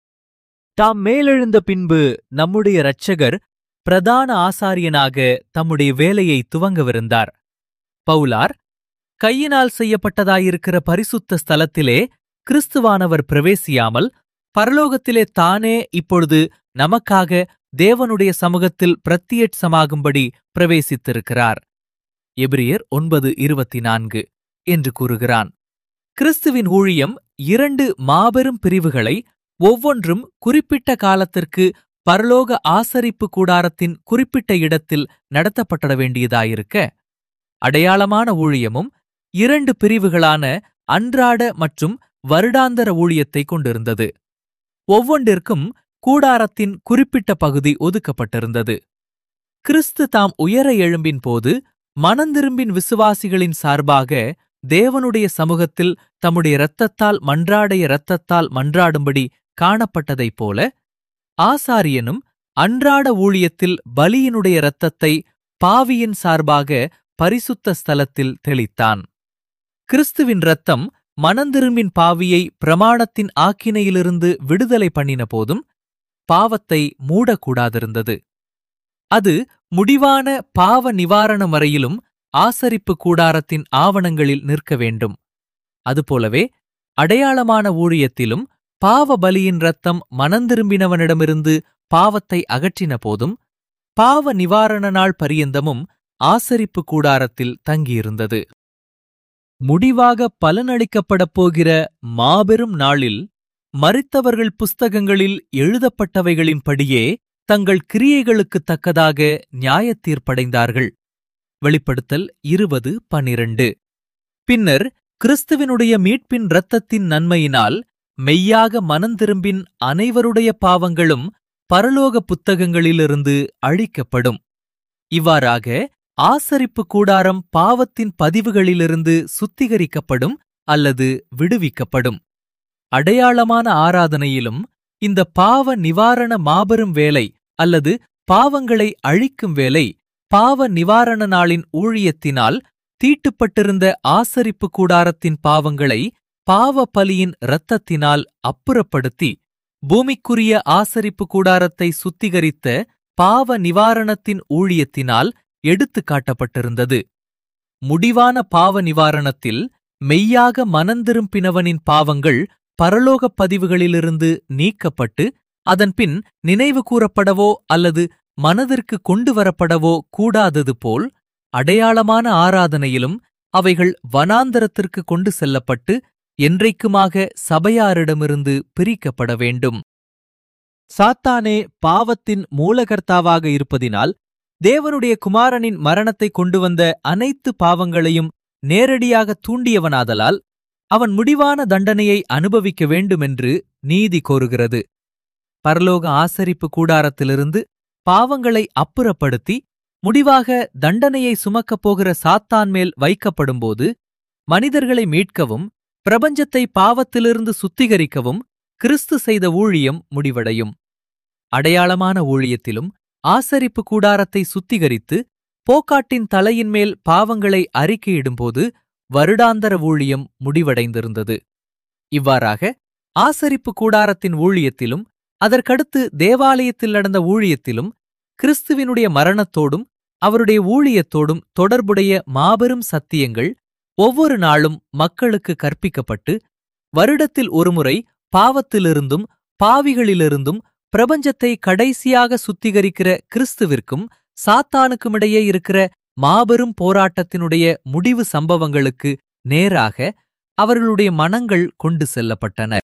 Speaker 1: தாம் மேலெழுந்த பின்பு நம்முடைய இரட்சகர் பிரதான ஆசாரியனாக தம்முடைய வேலையை துவங்கவிருந்தார் பவுலார் கையினால் செய்யப்பட்டதாயிருக்கிற பரிசுத்த ஸ்தலத்திலே கிறிஸ்துவானவர் பிரவேசியாமல் பரலோகத்திலே தானே இப்பொழுது நமக்காக தேவனுடைய சமூகத்தில் பிரத்தியட்சமாகும்படி பிரவேசித்திருக்கிறார் எபிரியர் ஒன்பது இருபத்தி நான்கு என்று கூறுகிறான் கிறிஸ்துவின் ஊழியம் இரண்டு மாபெரும் பிரிவுகளை ஒவ்வொன்றும் குறிப்பிட்ட காலத்திற்கு பரலோக ஆசரிப்பு கூடாரத்தின் குறிப்பிட்ட இடத்தில் நடத்தப்பட வேண்டியதாயிருக்க அடையாளமான ஊழியமும் இரண்டு பிரிவுகளான அன்றாட மற்றும் வருடாந்தர ஊழியத்தை கொண்டிருந்தது ஒவ்வொன்றிற்கும் கூடாரத்தின் குறிப்பிட்ட பகுதி ஒதுக்கப்பட்டிருந்தது கிறிஸ்து தாம் உயர எழும்பின் போது மனந்திரும்பின் விசுவாசிகளின் சார்பாக தேவனுடைய சமூகத்தில் தம்முடைய இரத்தத்தால் மன்றாடைய இரத்தத்தால் மன்றாடும்படி காணப்பட்டதைப் போல ஆசாரியனும் அன்றாட ஊழியத்தில் பலியினுடைய இரத்தத்தை பாவியின் சார்பாக பரிசுத்த ஸ்தலத்தில் தெளித்தான் கிறிஸ்துவின் இரத்தம் மனந்திரும்பின் பாவியை பிரமாணத்தின் ஆக்கினையிலிருந்து விடுதலை பண்ணின போதும் பாவத்தை மூடக்கூடாதிருந்தது அது முடிவான பாவ நிவாரணம் வரையிலும் ஆசரிப்பு கூடாரத்தின் ஆவணங்களில் நிற்க வேண்டும் அதுபோலவே அடையாளமான ஊழியத்திலும் பாவ பலியின் ரத்தம் மனந்திரும்பினவனிடமிருந்து பாவத்தை அகற்றின போதும் பாவ நிவாரண நாள் பரியந்தமும் ஆசரிப்பு கூடாரத்தில் தங்கியிருந்தது முடிவாக பலனளிக்கப்படப் போகிற மாபெரும் நாளில் மரித்தவர்கள் புஸ்தகங்களில் எழுதப்பட்டவைகளின்படியே தங்கள் கிரியைகளுக்குத் தக்கதாக நியாயத்தீர்ப்படைந்தார்கள் வெளிப்படுத்தல் இருபது பனிரண்டு பின்னர் கிறிஸ்துவினுடைய மீட்பின் இரத்தத்தின் நன்மையினால் மெய்யாக மனந்திரும்பின் அனைவருடைய பாவங்களும் பரலோக புத்தகங்களிலிருந்து அழிக்கப்படும் இவ்வாறாக ஆசரிப்பு கூடாரம் பாவத்தின் பதிவுகளிலிருந்து சுத்திகரிக்கப்படும் அல்லது விடுவிக்கப்படும் அடையாளமான ஆராதனையிலும் இந்த பாவ நிவாரண மாபெரும் வேலை அல்லது பாவங்களை அழிக்கும் வேலை பாவ நிவாரண நாளின் ஊழியத்தினால் தீட்டுப்பட்டிருந்த ஆசரிப்பு கூடாரத்தின் பாவங்களை பாவ பலியின் இரத்தத்தினால் அப்புறப்படுத்தி பூமிக்குரிய ஆசரிப்பு கூடாரத்தை சுத்திகரித்த பாவ நிவாரணத்தின் ஊழியத்தினால் எடுத்துக் காட்டப்பட்டிருந்தது முடிவான பாவ நிவாரணத்தில் மெய்யாக மனந்திரும்பினவனின் பாவங்கள் பரலோகப் பதிவுகளிலிருந்து நீக்கப்பட்டு அதன்பின் நினைவு கூறப்படவோ அல்லது மனதிற்கு கொண்டு வரப்படவோ கூடாதது போல் அடையாளமான ஆராதனையிலும் அவைகள் வனாந்தரத்திற்கு கொண்டு செல்லப்பட்டு என்றைக்குமாக சபையாரிடமிருந்து பிரிக்கப்பட வேண்டும் சாத்தானே பாவத்தின் மூலகர்த்தாவாக இருப்பதினால் தேவனுடைய குமாரனின் மரணத்தை கொண்டு வந்த அனைத்து பாவங்களையும் நேரடியாக தூண்டியவனாதலால் அவன் முடிவான தண்டனையை அனுபவிக்க வேண்டுமென்று நீதி கோருகிறது பரலோக ஆசரிப்பு கூடாரத்திலிருந்து பாவங்களை அப்புறப்படுத்தி முடிவாக தண்டனையை சுமக்கப் போகிற சாத்தான் மேல் வைக்கப்படும்போது மனிதர்களை மீட்கவும் பிரபஞ்சத்தை பாவத்திலிருந்து சுத்திகரிக்கவும் கிறிஸ்து செய்த ஊழியம் முடிவடையும் அடையாளமான ஊழியத்திலும் ஆசரிப்பு கூடாரத்தை சுத்திகரித்து போக்காட்டின் தலையின் மேல் பாவங்களை அறிக்கையிடும்போது வருடாந்தர ஊழியம் முடிவடைந்திருந்தது இவ்வாறாக ஆசரிப்பு கூடாரத்தின் ஊழியத்திலும் அதற்கடுத்து தேவாலயத்தில் நடந்த ஊழியத்திலும் கிறிஸ்துவினுடைய மரணத்தோடும் அவருடைய ஊழியத்தோடும் தொடர்புடைய மாபெரும் சத்தியங்கள் ஒவ்வொரு நாளும் மக்களுக்கு கற்பிக்கப்பட்டு வருடத்தில் ஒருமுறை பாவத்திலிருந்தும் பாவிகளிலிருந்தும் பிரபஞ்சத்தை கடைசியாக சுத்திகரிக்கிற கிறிஸ்துவிற்கும் சாத்தானுக்குமிடையே இருக்கிற மாபெரும் போராட்டத்தினுடைய முடிவு சம்பவங்களுக்கு நேராக அவர்களுடைய மனங்கள் கொண்டு செல்லப்பட்டன